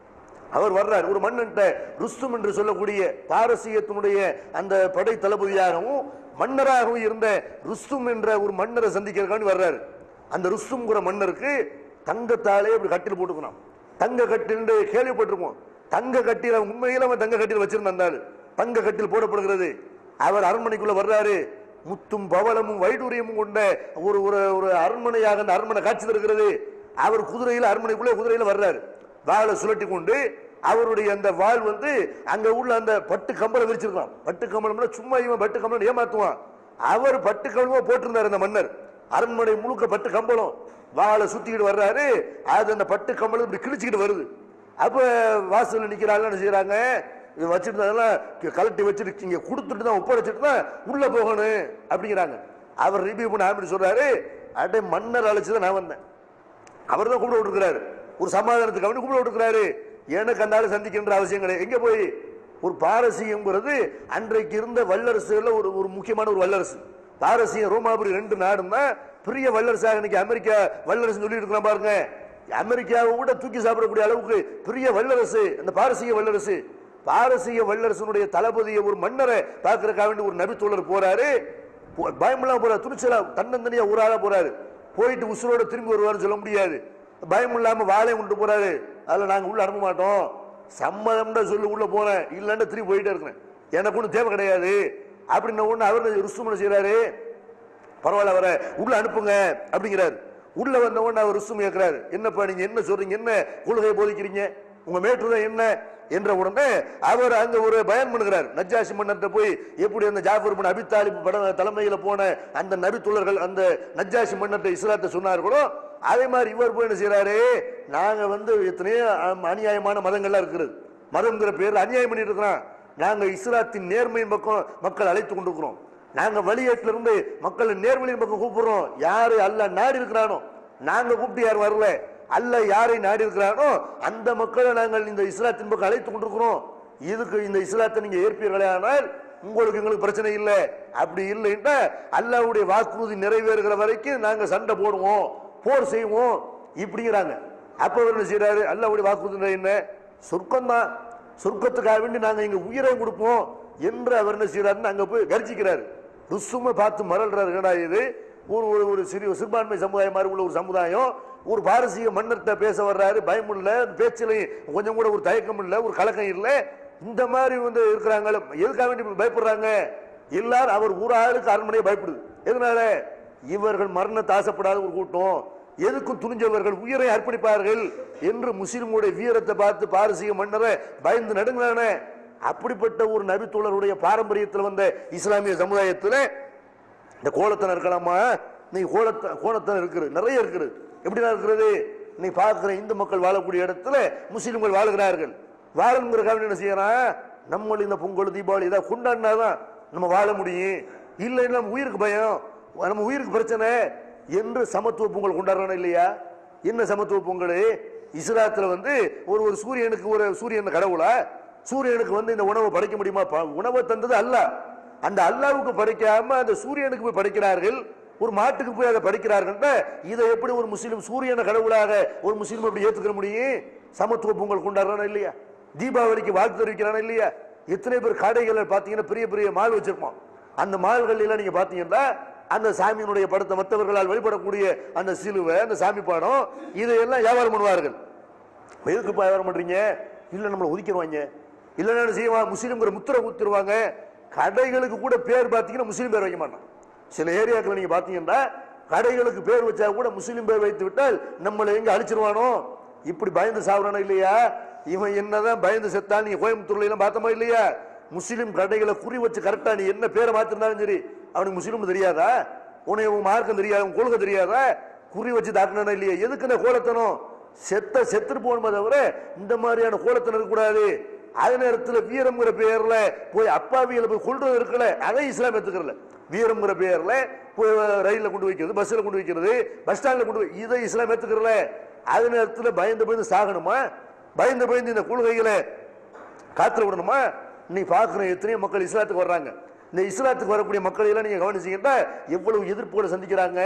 அவர் வர்றார் ஒரு மன்னன்ட்ட ருஸ்தும் என்று சொல்லக்கூடிய பாரசீகத்தினுடைய அந்த படை தளபதியாகவும் மன்னராகவும் இருந்த ருஸ்தும் என்ற ஒரு மன்னரை சந்திக்கிறதுக்காண்டி வர்றாரு அந்த ருஸ்தும்ங்கிற மன்னருக்கு தங்கத்தாலே அப்படி கட்டில் போட்டுக்கணும் தங்க கட்டில் கேள்விப்பட்டிருப்போம் தங்க கட்டில் அவன் உண்மையில அவன் தங்க கட்டில் வச்சிருந்தாரு தங்க கட்டில் போடப்படுகிறது அவர் அரண்மனைக்குள்ள வர்றாரு முத்தும் பவளமும் வைடூரியமும் கொண்ட ஒரு ஒரு ஒரு அரண்மனையாக அந்த அரண்மனை காட்சி தருகிறது அவர் குதிரையில் அரண்மனைக்குள்ளே குதிரையில் வர்றாரு வாளை சுழட்டி கொண்டு அவருடைய அந்த வாள் வந்து அங்க உள்ள அந்த பட்டு கம்பளம் விரிச்சிருக்கான் பட்டு கம்பளம்னா சும்மா இவன் பட்டு கம்பளம் ஏமாத்துவான் அவர் பட்டு கம்பளமா போட்டிருந்தார் அந்த மன்னர் அரண்மனை முழுக்க பட்டு கம்பளம் வாளை சுத்திக்கிட்டு வர்றாரு அது அந்த பட்டு கம்பளம் இப்படி கிழிச்சுக்கிட்டு வருது அப்ப வாசல்ல நிக்கிறாங்க என்ன செய்யறாங்க இது வச்சுட்டு அதெல்லாம் கலட்டி வச்சுட்டு இங்க கொடுத்துட்டு தான் ஒப்படைச்சிட்டு தான் உள்ள போகணும் அப்படிங்கிறாங்க அவர் ரிவ்யூ பண்ண ஆரம்பிச்சு சொல்றாரு அடே மன்னர் அழைச்சு தான் நான் வந்தேன் அவர் தான் கூப்பிட விட்டுருக்கிறாரு ஒரு சமாதானத்துக்கு அவனு கூப்பிட விட்டுருக்கிறாரு எனக்கு அந்த ஆளு சந்திக்கின்ற அவசியம் கிடையாது எங்க போய் ஒரு பாரசீகம்ங்கிறது அன்றைக்கு இருந்த வல்லரசுல ஒரு ஒரு முக்கியமான ஒரு வல்லரசு பாரசீகம் ரோமாபுரி ரெண்டு நாடும் தான் பெரிய வல்லரசாக இன்னைக்கு அமெரிக்கா வல்லரசு சொல்லி இருக்கிறோம் பாருங்க அமெரிக்காவை கூட தூக்கி சாப்பிடக்கூடிய அளவுக்கு பெரிய வல்லரசு அந்த பாரசீக வல்லரசு பாரசீக வல்லரசனுடைய தளபதியை ஒரு மன்னரை பார்க்கறதுக்காக வேண்டி ஒரு நபித்தோழர் போறாரு போ- பயமெல்லாம் போறாரு துணிச்சலா தன்னந்தனியா ஊராக போறாரு போயிட்டு உசுரோட திரும்பி வருவாருன்னு சொல்ல முடியாது பயம் இல்லாம வாழை கொண்டு போறாரு அதுல நாங்க உள்ள அனுப்ப மாட்டோம் சம்மதம்னு சொல்லி உள்ள போனேன் இல்லைன்னு திரும்பி போயிட்டே இருக்கிறேன் எனக்கு ஒன்றும் தேவை கிடையாது அப்படின்ன ஒண்ணு அவர் ருசுமனை செய்யறாரு பரவாயில்ல அவரை உள்ள அனுப்புங்க அப்படிங்கிறாரு உள்ள வந்த உடனே அவர் ருசும் கேட்கிறாரு என்னப்பா நீங்க என்ன சொல்றீங்க என்ன கொள்கையை போதிக்கிறீங்க உங்க மேற்றுதான் என்ன என்ற உடனே அவர் அங்க ஒரு பயன் பண்ணுகிறார் நஜ்ஜாசி மன்னர்கிட்ட போய் எப்படி அந்த ஜாஃபர் பின் அபி தாலிப் பட தலைமையில போன அந்த நபித்துள்ளர்கள் அந்த நஜ்ஜாசி மன்னர்கிட்ட இஸ்லாத்தை சொன்னார்களோ அதே மாதிரி இவர் போய் என்ன செய்யறாரு நாங்க வந்து எத்தனையோ அம், அநியாயமான மதங்கள்லாம் இருக்கிறது மதம்ங்கிற பேர்ல அநியாயம் பண்ணிட்டு இருக்கிறோம் நாங்க இஸ்லாத்தின் நேர்மையின் பக்கம் மக்கள் அழைத்து கொண்டிருக்கிறோம் நாங்க வழியேட்டில இருந்து மக்களை நேர்வழியின் பக்கம் கூப்பிடுறோம் யாரு அல்ல நாடி இருக்கிறானோ நாங்க கூப்பிட்டு யார் வரல அல்ல யாரை நாடி இருக்கிறானோ அந்த மக்களை நாங்கள் இந்த இஸ்லாத்தின் பக்கம் அழைத்து கொண்டிருக்கிறோம் இதுக்கு இந்த இஸ்லாத்தை நீங்க ஏற்பீர்களே ஆனால் உங்களுக்கு எங்களுக்கு பிரச்சனை இல்லை அப்படி இல்லைன்னா அல்லாவுடைய வாக்குறுதி நிறைவேறுகிற வரைக்கும் நாங்க சண்டை போடுவோம் போர் செய்வோம் இப்படிங்கிறாங்க அப்ப அவர் என்ன செய்யறாரு அல்லாவுடைய வாக்குறுதி என்ன சொர்க்கம் தான் சொர்க்கத்துக்காக வேண்டி நாங்க இங்க உயிரை கொடுப்போம் என்று அவர் என்ன செய்யறாருன்னு அங்க போய் கர்ஜிக்கிறாரு ருசும பார்த்து மறல்றாரு என்னடா இது ஒரு ஒரு ஒரு சிறிய சிறுபான்மை சமுதாயம் மாதிரி உள்ள ஒரு சமுதாயம் ஒரு பாரசீக மன்னர்கிட்ட பேச வர்றாரு பயம் இல்ல பேச்சிலையும் கொஞ்சம் கூட ஒரு தயக்கம் இல்ல ஒரு கலக்கம் இல்ல இந்த மாதிரி வந்து இருக்கிறாங்க எதுக்காக வேண்டி இப்படி பயப்படுறாங்க எல்லாரும் அவர் ஊராளுக்கு அரண்மனையை பயப்படுது எதனால இவர்கள் மரணத்தை ஆசைப்படாத ஒரு கூட்டம் எதுக்கும் துணிஞ்சவர்கள் உயிரை அர்ப்பணிப்பார்கள் என்று முஸ்லிமுடைய வீரத்தை பார்த்து பாரசீக மன்னரை பயந்து நடுங்கினானே அப்படிப்பட்ட ஒரு நபித்தோழருடைய பாரம்பரியத்தில் வந்த இஸ்லாமிய சமுதாயத்தில் இந்த கோலத்தனம் இருக்கலாமா நீ கோலத்த கோலத்தனம் இருக்குது நிறைய இருக்குது எப்படிலாம் இருக்கிறது நீ பார்க்கிற இந்து மக்கள் வாழக்கூடிய இடத்துல முஸ்லிம்கள் வாழுகிறார்கள் வாழணுங்கிறக்காக என்ன செய்யறான் நம்ம இந்த பொங்கல் தீபாவளி ஏதாவது கொண்டாடினாதான் நம்ம வாழ முடியும் இல்லைன்னா நம்ம உயிருக்கு பயம் நம்ம உயிருக்கு பிரச்சனை என்று சமத்துவ பொங்கல் கொண்டாடுறானோ இல்லையா என்ன சமத்துவ பொங்கல் இஸ்லாத்துல வந்து ஒரு ஒரு சூரியனுக்கு ஒரு சூரியன் கடவுளா சூரியனுக்கு வந்து இந்த உணவை படைக்க முடியுமா ப- உணவை தந்தது அல்லாஹ் அந்த அல்லாவுக்கு படைக்காம அந்த சூரியனுக்கு போய் படைக்கிறார்கள் ஒரு மாட்டுக்கு போய் அதை படைக்கிறார்கள் இதை எப்படி ஒரு முஸ்லீம் சூரியனை கடவுளாக ஒரு முஸ்லீம் எப்படி ஏத்துக்க முடியும் சமத்துவ பொங்கல் கொண்டாடுறானா இல்லையா தீபாவளிக்கு வாழ்த்து தெரிவிக்கிறானா இல்லையா எத்தனை பேர் கடைகள் பார்த்தீங்கன்னா பெரிய பெரிய மால் வச்சிருப்போம் அந்த மால்கள் எல்லாம் நீங்க பாத்தீங்கன்னா அந்த சாமியினுடைய படத்தை மற்றவர்களால் வழிபடக்கூடிய அந்த சிலுவை அந்த சாமி படம் இதையெல்லாம் வியாபாரம் பண்ணுவார்கள் எதுக்கு இப்ப வியாபாரம் பண்றீங்க இல்ல நம்மளை ஒதுக்கிடுவாங்க இல்லைன்னா என்ன செய்வான் முஸ்லீம்ங்கிற முத்திரை குத்துருவாங்க கடைகளுக்கு கூட பேர் பார்த்தீங்கன்னா முஸ்லீம் பேர் வைக்க மாட்டான் சில ஏரியாக்கள் நீங்க பாத்தீங்கன்னா கடைகளுக்கு பேர் வச்சா கூட முஸ்லீம் பேர் வைத்து விட்டால் நம்மளை எங்க அழிச்சிருவானோ இப்படி பயந்து சாப்பிடணும் இல்லையா இவன் என்னதான் பயந்து செத்தான் நீங்க கோயம்புத்தூர்ல எல்லாம் பார்த்தோமா இல்லையா முஸ்லீம் கடைகளை குறி வச்சு கரெக்டா நீ என்ன பேரை மாத்திருந்தாலும் சரி அவனுக்கு முஸ்லீம் தெரியாதா உனக்கு உன் மார்க்கம் தெரியாது உன் கொள்கை தெரியாதா குறி வச்சு தாக்கணும் இல்லையா எதுக்கு இந்த கோலத்தனம் செத்த செத்துட்டு போகணுமே தவிர இந்த மாதிரியான கோலத்தனம் இருக்கக்கூடாது அதே நேரத்தில் வீரம்ங்கிற பெயர்ல போய் அப்பாவிகளை போய் கொள்றது இருக்கல அதை இஸ்லாம் எடுத்துக்கிறல வீரம்ங்கிற பெயர்ல போய் ரயில்ல கொண்டு வைக்கிறது பஸ்ல கொண்டு வைக்கிறது பஸ் ஸ்டாண்ட்ல கொண்டு வை இதை இஸ்லாம் எடுத்துக்கிறல அதே நேரத்தில் பயந்து பயந்து சாகணுமா பயந்து பயந்து இந்த கொள்கைகளை காத்துல விடணுமா நீ பார்க்குற எத்தனையோ மக்கள் இஸ்லாத்துக்கு வர்றாங்க இந்த இஸ்லாத்துக்கு வரக்கூடிய மக்களை எல்லாம் நீங்க கவனிச்சீங்கன்னா எவ்வளவு எதிர்ப்புகளை சந்திக்கிறாங்க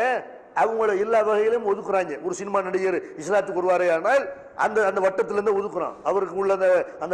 அவங்கள எல்லா வகையிலும் ஒதுக்குறாங்க ஒரு சினிமா நடிகர் இஸ்லாத்துக்கு வருவாரே ஆனால் அந்த அந்த வட்டத்திலிருந்து ஒதுக்குறோம் அவருக்கு உள்ள அந்த அந்த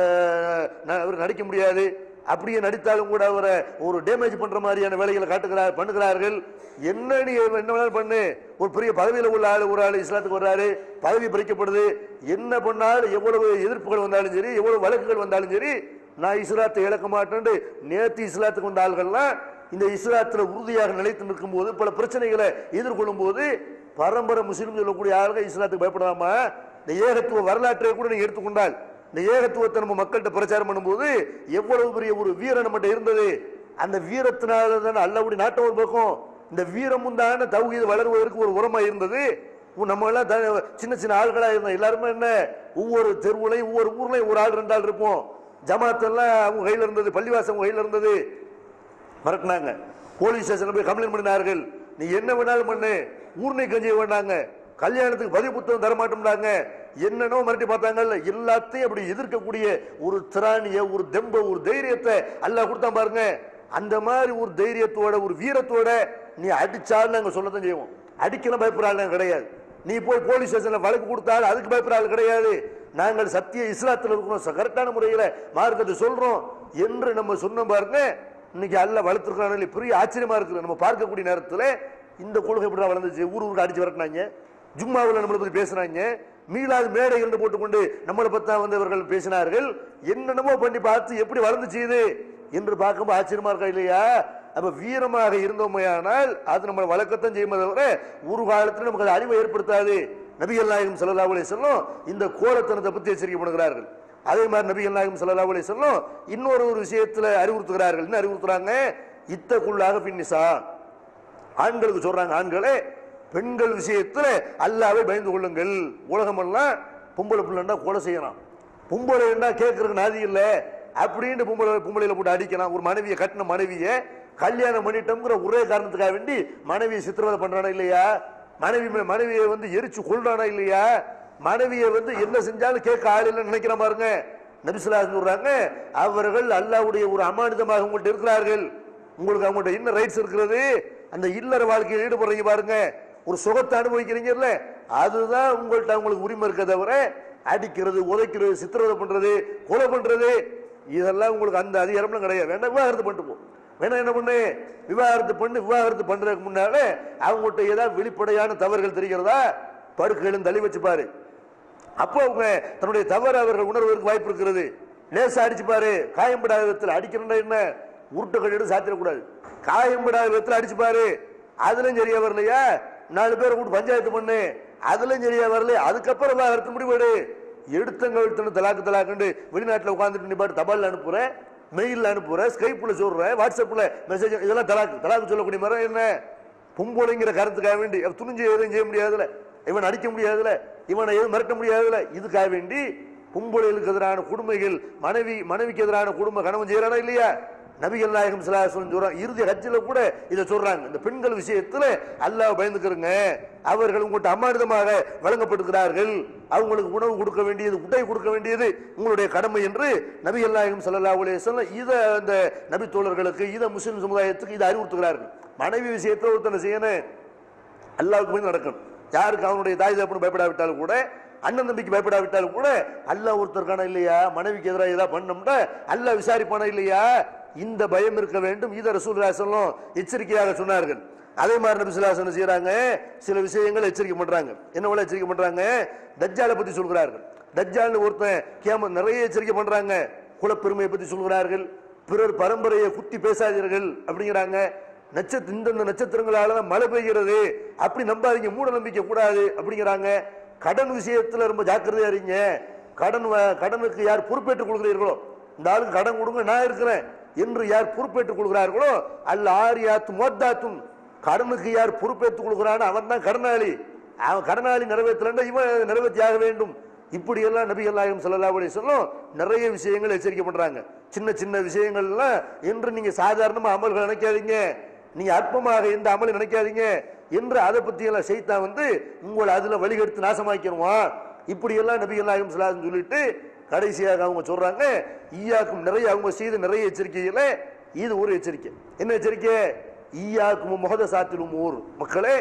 ந- அவர் நடிக்க முடியாது அப்படியே நடித்தாலும் கூட அவரை ஒரு டேமேஜ் பண்ற மாதிரியான வேலைகளை காட்டுகிறார் பண்ணுகிறார்கள் என்ன நீ என்ன வேணாலும் பண்ணு ஒரு பெரிய பதவியில் உள்ள ஆள் ஒரு ஆள் இஸ்லாத்துக்கு வர்றாரு பதவி பறிக்கப்படுது என்ன பண்ணாலும் எவ்வளவு எதிர்ப்புகள் வந்தாலும் சரி எவ்வளவு வழக்குகள் வந்தாலும் சரி நான் இஸ்லாத்தை இழக்க மாட்டேன்னு நேத்து இஸ்லாத்துக்கு வந்த ஆள்கள்லாம் இந்த இஸ்லாத்துல உறுதியாக நிலைத்து நிற்கும் போது பல பிரச்சனைகளை எதிர்கொள்ளும் போது பரம்பரை முஸ்லீம் சொல்லக்கூடிய ஆளுங்க இஸ்லாத்துக்கு பயப்படாம இந்த ஏகத்துவ வரலாற்றை கூட நீங்க எடுத்துக்கொண்டால் இந்த ஏகத்துவத்தை நம்ம மக்கள்கிட்ட பிரச்சாரம் பண்ணும்போது எவ்வளவு பெரிய ஒரு வீரம் நம்மகிட்ட இருந்தது அந்த வீரத்தினால தான் அல்லாவுடைய நாட்டம் ஒரு பக்கம் இந்த வீரமும் தானே தௌஹீது வளருவதற்கு ஒரு உரமா இருந்தது உ- நம்ம எல்லாம் த- சின்ன சின்ன ஆள்களா இருந்தோம் எல்லாருமே என்ன ஒவ்வொரு தெருவுலையும் ஒவ்வொரு ஊர்லயும் ஒரு ஆள் ரெண்டு ஆள் இருப்போம் ஜமாத்தெல்லாம் அவங்க கையில இருந்தது பள்ளிவாசம் அவங்க கையில இருந்தது மிரட்டினாங்க போலீஸ் ஸ்டேஷன்ல போய் கம்ப்ளைண்ட் பண்ணினார்கள் நீ என்ன வேணாலும் பண்ணு ஊர்னை கஞ்சி வேண்டாங்க கல்யாணத்துக்கு பதிவு புத்தகம் தர மாட்டோம்னாங்க என்னென்னோ மிரட்டி பார்த்தாங்கல்ல எல்லாத்தையும் அப்படி எதிர்க்கக்கூடிய ஒரு திராணிய ஒரு தெம்ப ஒரு தைரியத்தை அல்லாஹ் கொடுத்தான் பாருங்க அந்த மாதிரி ஒரு தைரியத்தோட ஒரு வீரத்தோட நீ அடிச்சாலும் நாங்க சொல்லத்தான் செய்வோம் அடிக்கலாம் பயப்படுற ஆள் நாங்க கிடையாது நீ போய் போலீஸ் ஸ்டேஷன்ல வழக்கு கொடுத்தாலும் அதுக்கு பயப்படுற ஆள் கிடையாது நாங்கள் சத்திய இஸ்லாத்தில் இருக்கிறோம் கரெக்டான முறையில மார்க்கத்தை சொல்றோம் என்று நம்ம சொன்னோம் பாருங்க இன்னைக்கு அல்ல வளர்த்துருக்கான பெரிய ஆச்சரியமா இருக்குது நம்ம பார்க்கக்கூடிய நேரத்துல இந்த கொள்கை எப்படி வளர்ந்துச்சு ஊர் ஊருக்கு அடிச்சு விரட்டினாங்க ஜும்மாவில் நம்மளை பத்தி பேசுனாங்க மீளாது மேடைகள் போட்டுக்கொண்டு நம்மளை பத்தா வந்து அவர்கள் பேசினார்கள் என்னென்னமோ பண்ணி பார்த்து எப்படி வளர்ந்துச்சு இது என்று பார்க்கும்போது ஆச்சரியமா இருக்கா இல்லையா அப்ப வீரமாக இருந்தோமையானால் அது நம்மளை வழக்கத்தான் செய்யுமே தவிர ஒரு காலத்தில் நமக்கு அது அறிவை ஏற்படுத்தாது நபிகள் நாயகம் ஸல்லல்லாஹு அலைஹி வஸல்லம் இந்த கோலத்தனத்தை பற்றி எச்சரிக்கை பண்ணுகிறார்கள் அதே மாதிரி நபிகள் நாயகம் ஸல்லல்லாஹு அலைஹி வஸல்லம் இன்னொரு ஒரு விஷயத்துல அறிவுறுத்துகிறார்கள் என்ன அறிவுறுத்துறாங்க இத்தக்குள்ளாக பின்னிசா ஆண்களுக்கு சொல்றாங்க ஆண்களே பெண்கள் விஷயத்துல அல்லாவை பயந்து கொள்ளுங்கள் உலகமெல்லாம் பொம்பளை பிள்ளைண்டா கொலை செய்யலாம் பொம்பளைண்டா கேட்கறதுக்கு நாதி இல்ல அப்படின்னு பொம்பளை பொம்பளையில போட்டு அடிக்கலாம் ஒரு மனைவியை கட்டின மனைவியை கல்யாணம் பண்ணிட்டோம்ங்கிற ஒரே காரணத்துக்காக வேண்டி மனைவியை சித்திரவதை பண்றானா இல்லையா மனைவி மே- மனைவியை வந்து எரிச்சு கொள்றானா இல்லையா மனைவியை வந்து என்ன செஞ்சாலும் கேட்க ஆள் இல்லைன்னு நினைக்கிற பாருங்க நபிசுல்லா சொல்றாங்க அவர்கள் அல்லாவுடைய ஒரு அமானிதமாக உங்கள்ட்ட இருக்கிறார்கள் உங்களுக்கு அவங்கள்ட்ட என்ன ரைட்ஸ் இருக்கிறது அந்த இல்லற வாழ்க்கையில் ஈடுபடுறீங்க பாருங்க ஒரு சுகத்தை அனுபவிக்கிறீங்கல்ல அதுதான் உங்கள்ட்ட அவங்களுக்கு உரிமை இருக்க தவிர அடிக்கிறது உதைக்கிறது சித்திரவதை பண்றது கொலை பண்றது இதெல்லாம் உங்களுக்கு அந்த அதிகாரம்லாம் கிடையாது வேண்டாம் விவாகரத்து பண்ணிட்டு போ வேணா என்ன பண்ணு விவாகரத்து பண்ணு விவாகரத்து பண்றதுக்கு முன்னால அவங்கள்ட்ட ஏதாவது வெளிப்படையான தவறுகள் தெரிகிறதா படுக்கையிலும் தள்ளி வச்சு பாரு அப்போ அவங்க தன்னுடைய தவறு அவர்கள் உணர்வதற்கு வாய்ப்பு இருக்கிறது லேசா அடிச்சு பாரு காயம்படாத விதத்தில் அடிக்கிறா என்ன உருட்டு கட்டிட்டு சாத்திடக்கூடாது காயம்படாத விதத்தில் அடிச்சு பாரு அதுலயும் சரியா வரலையா நாலு பேர் கூட பஞ்சாயத்து பண்ணு அதுலயும் சரியா வரல அதுக்கப்புறம் விவாகரத்து முடிவெடு எடுத்தங்க எடுத்தன தலாக்கு தலாக்குண்டு வெளிநாட்டுல உட்காந்துட்டு நீ பாட்டு தபால் அனுப்புற மெயில்ல அனுப்புற ஸ்கைப்ல சொல்ற வாட்ஸ்அப்ல மெசேஜ் இதெல்லாம் தலாக்கு தலாக்கு சொல்லக்கூடிய மரம் என்ன பொம்பளைங்கிற கருத்துக்காக வேண்டி அவ துணிஞ்சு எதுவும் செய்ய முடியாதுல இவன் அடிக்க முடியாதுல இவனை எதுவும் மிரட்ட முடியாதுல இதுக்காக வேண்டி பொம்பளைகளுக்கு எதிரான கொடுமைகள் மனைவி மனைவிக்கு எதிரான கொடுமை கணவன் செய்யறானா இல்லையா நபிகள் நாயகம் சிலாசனம் சொல்றாங்க இறுதி ஹஜ்ஜில் கூட இதை சொல்றாங்க இந்த பெண்கள் விஷயத்துல அல்லாஹ் பயந்துக்கிறங்க அவர்கள் உங்கள்கிட்ட அம்மானிதமாக வழங்கப்படுகிறார்கள் அவங்களுக்கு உணவு கொடுக்க வேண்டியது உடை கொடுக்க வேண்டியது உங்களுடைய கடமை என்று நபிகள் நாயகம் ஸல்லல்லாஹு அலைஹி வஸல்லம் இதை அந்த நபி தோழர்களுக்கு இதை முஸ்லிம் சமுதாயத்துக்கு இதை அறிவுறுத்துகிறார்கள் மனைவி விஷயத்துல ஒருத்தனை செய்யணும் அல்லாவுக்கு போய் நடக்கணும் யாருக்கு அவனுடைய தாய் தகப்பனு பயப்படாவிட்டாலும் கூட அண்ணன் தம்பிக்கு பயப்படாவிட்டாலும் கூட அல்லாஹ் ஒருத்தருக்கான இல்லையா மனைவிக்கு எதிராக ஏதாவது பண்ணோம்னா அல்லாஹ் விசாரிப்பானா இல்லையா இந்த பயம் இருக்க வேண்டும் இதை ரசூல் சொல்லும் எச்சரிக்கையாக சொன்னார்கள் அதே மாதிரி நபி ஸல்லல்லாஹு அலைஹி வஸல்லம் செய்யறாங்க சில விஷயங்கள் எச்சரிக்கை பண்றாங்க என்ன போல எச்சரிக்கை பண்றாங்க தஜ்ஜாலை பத்தி சொல்கிறார்கள் தஜ்ஜால்னு ஒருத்தன் கேம நிறைய எச்சரிக்கை பண்றாங்க குலப்பெருமையை பத்தி சொல்கிறார்கள் பிறர் பரம்பரையை குத்தி பேசாதீர்கள் அப்படிங்கிறாங்க நட்சத்திர இந்தந்த நட்சத்திரங்களால தான் மழை பெய்கிறது அப்படி நம்பாதீங்க மூட நம்பிக்கை கூடாது அப்படிங்கிறாங்க கடன் விஷயத்துல ரொம்ப ஜாக்கிரதையா இருங்க கடன் வ- கடனுக்கு யார் பொறுப்பேற்றுக் கொள்கிறீர்களோ இந்த ஆளுக்கு கடன் கொடுங்க நான் இருக்கிறேன் என்று யார் பொறுப்பேற்றுக் கொள்கிறார்களோ அல்ல ஆரியாத்து மோத்தாத்தும் கடனுக்கு யார் பொறுப்பேற்றுக் கொள்கிறானோ அவன் தான் கடனாளி அவன் கடனாளி நிறைவேற்றலன்னா இவன் நிறைவேற்றி ஆக வேண்டும் இப்படி எல்லாம் நபிகள் நாயகம் ஸல்லல்லாஹு அலைஹி வஸல்லம் நிறைய விஷயங்கள் எச்சரிக்கை பண்றாங்க சின்ன சின்ன விஷயங்கள்லாம் என்று நீங்க சாதாரணமா அமல்கள் நினைக்காதீங்க நீங்க அற்பமாக எந்த அமலை நினைக்காதீங்க என்று அதை பத்தி எல்லாம் செய்தான் வந்து உங்களை அதுல வழிகெடுத்து நாசமாக்கிடுவான் இப்படி எல்லாம் நபிகள் நாயகம் ஸல்லல்லாஹு சொல்லிட்டு கடைசியாக அவங்க சொல்றாங்க ஈயாக்கும் நிறைய அவங்க செய்த நிறைய எச்சரிக்கைகள இது ஒரு எச்சரிக்கை என்ன எச்சரிக்கை ஈயாக்கும் முகத சாத்திலும் ஊர் மக்களே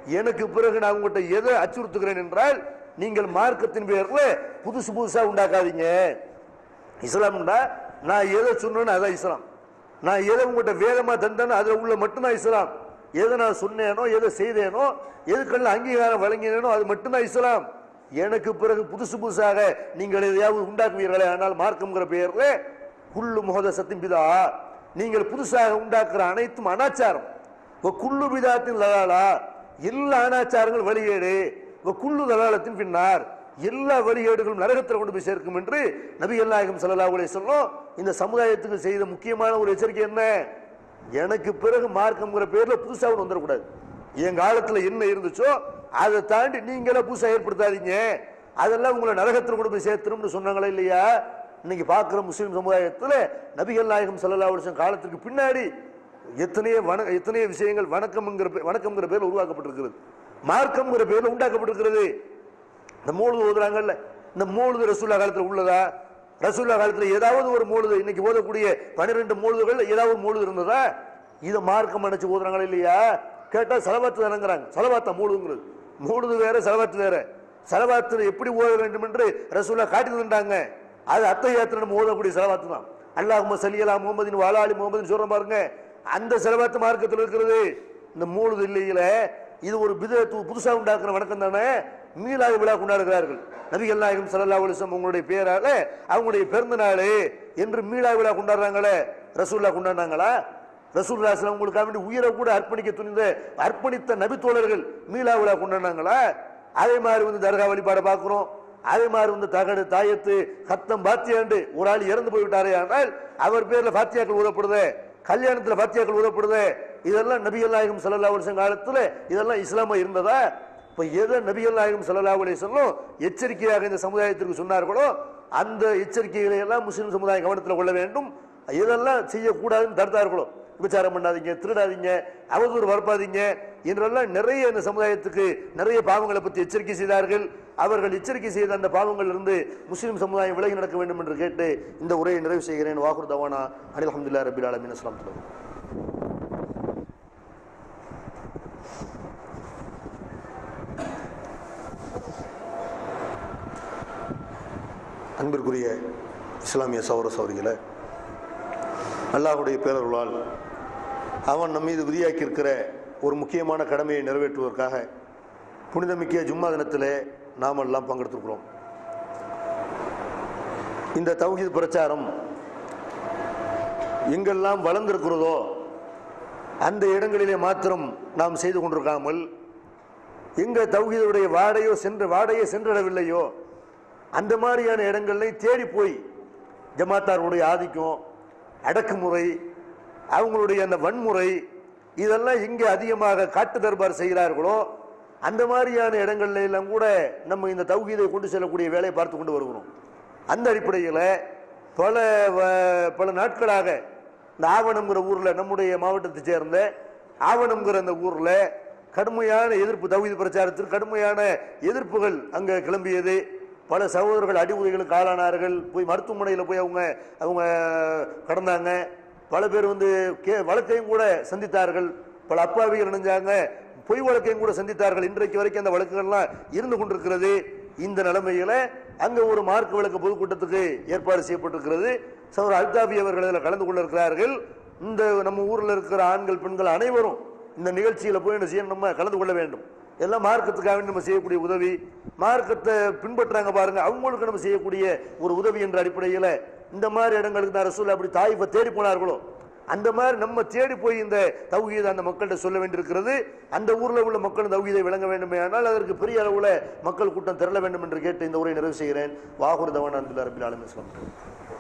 எனக்கு பிறகு நான் உங்கள்கிட்ட எதை அச்சுறுத்துகிறேன் என்றால் நீங்கள் மார்க்கத்தின் பேர்ல புதுசு புதுசா உண்டாக்காதீங்க இஸ்லாம்னா நான் எதை சொன்னேன்னு அதான் இஸ்லாம் நான் எதை உங்கள்கிட்ட வேதமா தந்தேனோ அதில் உள்ள மட்டும்தான் இஸ்லாம் எதை நான் சொன்னேனோ எதை செய்தேனோ எதுக்கெல்லாம் அங்கீகாரம் வழங்கினேனோ அது மட்டும்தான் இஸ்லாம் எனக்கு பிறகு புதுசு புதுசாக நீங்கள் எதையாவது உண்டாக்குவீர்களே ஆனால் மார்க்கம்ங்கிற பெயர்ல குள்ளு முகத சத்தின் பிதா நீங்கள் புதுசாக உண்டாக்குற அனைத்தும் அனாச்சாரம் இப்போ குள்ளு பிதாத்தின் லகாலா எல்லா அனாச்சாரங்கள் வழிகேடு இப்போ குள்ளு தலாலத்தின் பின்னார் எல்லா வழிகேடுகளும் நரகத்தில் கொண்டு போய் சேர்க்கும் என்று நபிகள் நாயகம் ஸல்லல்லாஹு அலைஹி வஸல்லம் இந்த சமுதாயத்துக்கு செய்த முக்கியமான ஒரு எச்சரிக்கை என்ன எனக்கு பிறகு மார்க்கம்ங்கிற பேர்ல புதுசா ஒன்று வந்துடக்கூடாது என் காலத்துல என்ன இருந்துச்சோ அதை தாண்டி நீங்களே புதுசா ஏற்படுத்தாதீங்க அதெல்லாம் உங்களை நரகத்தில் கொண்டு போய் சேர்த்துரும்னு சொன்னாங்களே இல்லையா இன்னைக்கு பார்க்குற முஸ்லீம் சமுதாயத்தில் நபிகள் நாயகம் ஸல்லல்லாஹு அலைஹி வஸல்லம் காலத்துக்கு பின்னாடி எத்தனையோ வண எத்தனையோ விஷயங்கள் வணக்கம்ங்கிற பே- வணக்கம்ங்கிற பேர்ல உருவாக்கப்பட்டிருக்கிறது மார்க்கம்ங்கிற பேர்ல உண்டாக்கப்பட்டிருக்கிறது இந்த மூழுது ஓதுறாங்கல்ல இந்த மூழுது ரசூல்லா காலத்துல உள்ளதா ரசூல்லா காலத்துல ஏதாவது ஒரு மூழுது இன்னைக்கு ஓதக்கூடிய பன்னிரெண்டு மூழுதுகள் ஏதாவது ஒரு மூழுது இருந்ததா இதை மார்க்கம் அணைச்சு ஓதுறாங்களா இல்லையா கேட்டா செலவாத்து தானங்கிறாங்க செலவாத்தா மூழுதுங்கிறது மூழுது வேற செலவாத்து வேற செலவாத்து எப்படி ஓத வேண்டும் என்று ரசூல்லா காட்டி தந்தாங்க அது அத்தையாத்திர நம்ம ஓதக்கூடிய செலவாத்து தான் அல்லாஹ் சலியலா முகமதின் வாலாளி முகமதின் சொல்ற பாருங்க அந்த செலவாத்து மார்க்கத்தில் இருக்கிறது இந்த மூழுது இல்லையில இது ஒரு பிதத்து புதுசா உண்டாக்குற வணக்கம் தானே மீளாத விழா கொண்டாடுகிறார்கள் நபிகள் நாயகம் ஸல்லல்லாஹு அலைஹி வஸல்லம் உங்களுடைய பேரால அவங்களுடைய பிறந்த நாள் என்று மீளா விழா கொண்டாடுறாங்களே ரசூல்லா கொண்டாடினாங்களா ரசூல்லா ஸல்லல்லாஹு உங்களுக்காக வேண்டி உயிரை கூட அர்ப்பணிக்க துணிந்த அர்ப்பணித்த நபி தோழர்கள் மீளா விழா கொண்டாடினாங்களா அதே மாதிரி வந்து தர்கா வழிபாடை பார்க்கிறோம் அதே மாதிரி வந்து தகடு தாயத்து கத்தம் பாத்தியாண்டு ஒரு ஆள் இறந்து போய்விட்டாரே ஆனால் அவர் பேர்ல பாத்தியாக்கள் ஊதப்படுதே கல்யாணத்துல பாத்தியாக்கள் ஊதப்படுதே இதெல்லாம் நபிகள் நாயகம் ஸல்லல்லாஹு அலைஹி வஸல்லம் காலத்துல இதெல்லாம் இஸ்லாமா இருந்ததா இப்ப எதை நபிகள் நாயகம் ஸல்லல்லாஹு அலைஹி வஸல்லம் எச்சரிக்கையாக இந்த சமுதாயத்திற்கு சொன்னார்களோ அந்த எச்சரிக்கைகளை எல்லாம் முஸ்லிம் சமுதாயம் கவனத்தில் கொள்ள வேண்டும் இதெல்லாம் செய்யக்கூடாதுன்னு தடுத்தார்களோ விபச்சாரம் பண்ணாதீங்க திருடாதீங்க அவதூறு வரப்பாதீங்க என்றெல்லாம் நிறைய இந்த சமுதாயத்துக்கு நிறைய பாவங்களை பற்றி எச்சரிக்கை செய்தார்கள் அவர்கள் எச்சரிக்கை செய்த அந்த பாவங்கள் இருந்து முஸ்லிம் சமுதாயம் விலகி நடக்க வேண்டும் என்று கேட்டு இந்த உரையை நிறைவு செய்கிறேன் வாகுர் தவானா அனில் அஹமதுல்லா ரபில் அலமின் அஸ்லாம் அன்பிற்குரிய இஸ்லாமிய சௌர சௌரிகளை அல்லாஹுடைய பேரருளால் அவன் நம் மீது விதியாக்கி இருக்கிற ஒரு முக்கியமான கடமையை நிறைவேற்றுவதற்காக புனிதமிக்க ஜும்மா தினத்திலே நாம் எல்லாம் பங்கெடுத்திருக்கிறோம் இந்த தௌஹீத் பிரச்சாரம் எங்கெல்லாம் வளர்ந்திருக்கிறதோ அந்த இடங்களிலே மாத்திரம் நாம் செய்து கொண்டிருக்காமல் எங்க தௌஹீதுடைய வாடையோ சென்று வாடையே சென்றடவில்லையோ அந்த மாதிரியான இடங்களை தேடி போய் ஜமாத்தாருடைய ஆதிக்கம் அடக்குமுறை அவங்களுடைய அந்த வன்முறை இதெல்லாம் எங்கே அதிகமாக காட்டு தர்பார் செய்கிறார்களோ அந்த மாதிரியான இடங்கள்ல எல்லாம் கூட நம்ம இந்த தௌகீதை கொண்டு செல்லக்கூடிய வேலையை பார்த்து கொண்டு வருகிறோம் அந்த அடிப்படையில் பல வ- பல நாட்களாக இந்த ஆவணம்ங்கிற ஊரில் நம்முடைய மாவட்டத்தை சேர்ந்த ஆவணம்ங்கிற அந்த ஊரில் கடுமையான எதிர்ப்பு தௌஹீது பிரச்சாரத்திற்கு கடுமையான எதிர்ப்புகள் அங்கே கிளம்பியது பல சகோதரர்கள் அடி உதைகளுக்கு ஆளானார்கள் போய் மருத்துவமனையில் போய் அவங்க அவங்க கடந்தாங்க பல பேர் வந்து கே வழக்கையும் கூட சந்தித்தார்கள் பல அப்பாவிகள் நினைஞ்சாங்க பொய் வழக்கையும் கூட சந்தித்தார்கள் இன்றைக்கு வரைக்கும் அந்த வழக்குகள்லாம் இருந்து கொண்டிருக்கிறது இந்த நிலைமையில அங்க ஒரு மார்க் விளக்க பொதுக்கூட்டத்துக்கு ஏற்பாடு செய்யப்பட்டிருக்கிறது சௌர் அல்தாபி அவர்கள் இதில் கலந்து கொள்ள இருக்கிறார்கள் இந்த நம்ம ஊர்ல இருக்கிற ஆண்கள் பெண்கள் அனைவரும் இந்த நிகழ்ச்சியில போய் என்ன செய்யணும் நம்ம கலந்து கொள்ள வேண்டும் எல்லாம் மார்க்கத்துக்காக வேண்டி நம்ம செய்யக்கூடிய உதவி மார்க்கத்தை பின்பற்றுறாங்க பாருங்க அவங்களுக்கு நம்ம செய்யக்கூடிய ஒரு உதவி என்ற அடிப்படையில் இந்த மாதிரி இடங்களுக்கு தான் ரசூல் அப்படி தாய்ப்பை தேடி போனார்களோ அந்த மாதிரி நம்ம தேடி போய் இந்த தௌஹீதை அந்த மக்கள்கிட்ட சொல்ல வேண்டியிருக்கிறது அந்த ஊர்ல உள்ள மக்கள் தௌஹீதை விளங்க வேண்டுமே ஆனால் அதற்கு பெரிய அளவுல மக்கள் கூட்டம் திரள வேண்டும் என்று கேட்டு இந்த உரை நிறைவு செய்கிறேன் வாகுர் தவான் அன்பில் அரபில் ஆலமிஸ்லாம்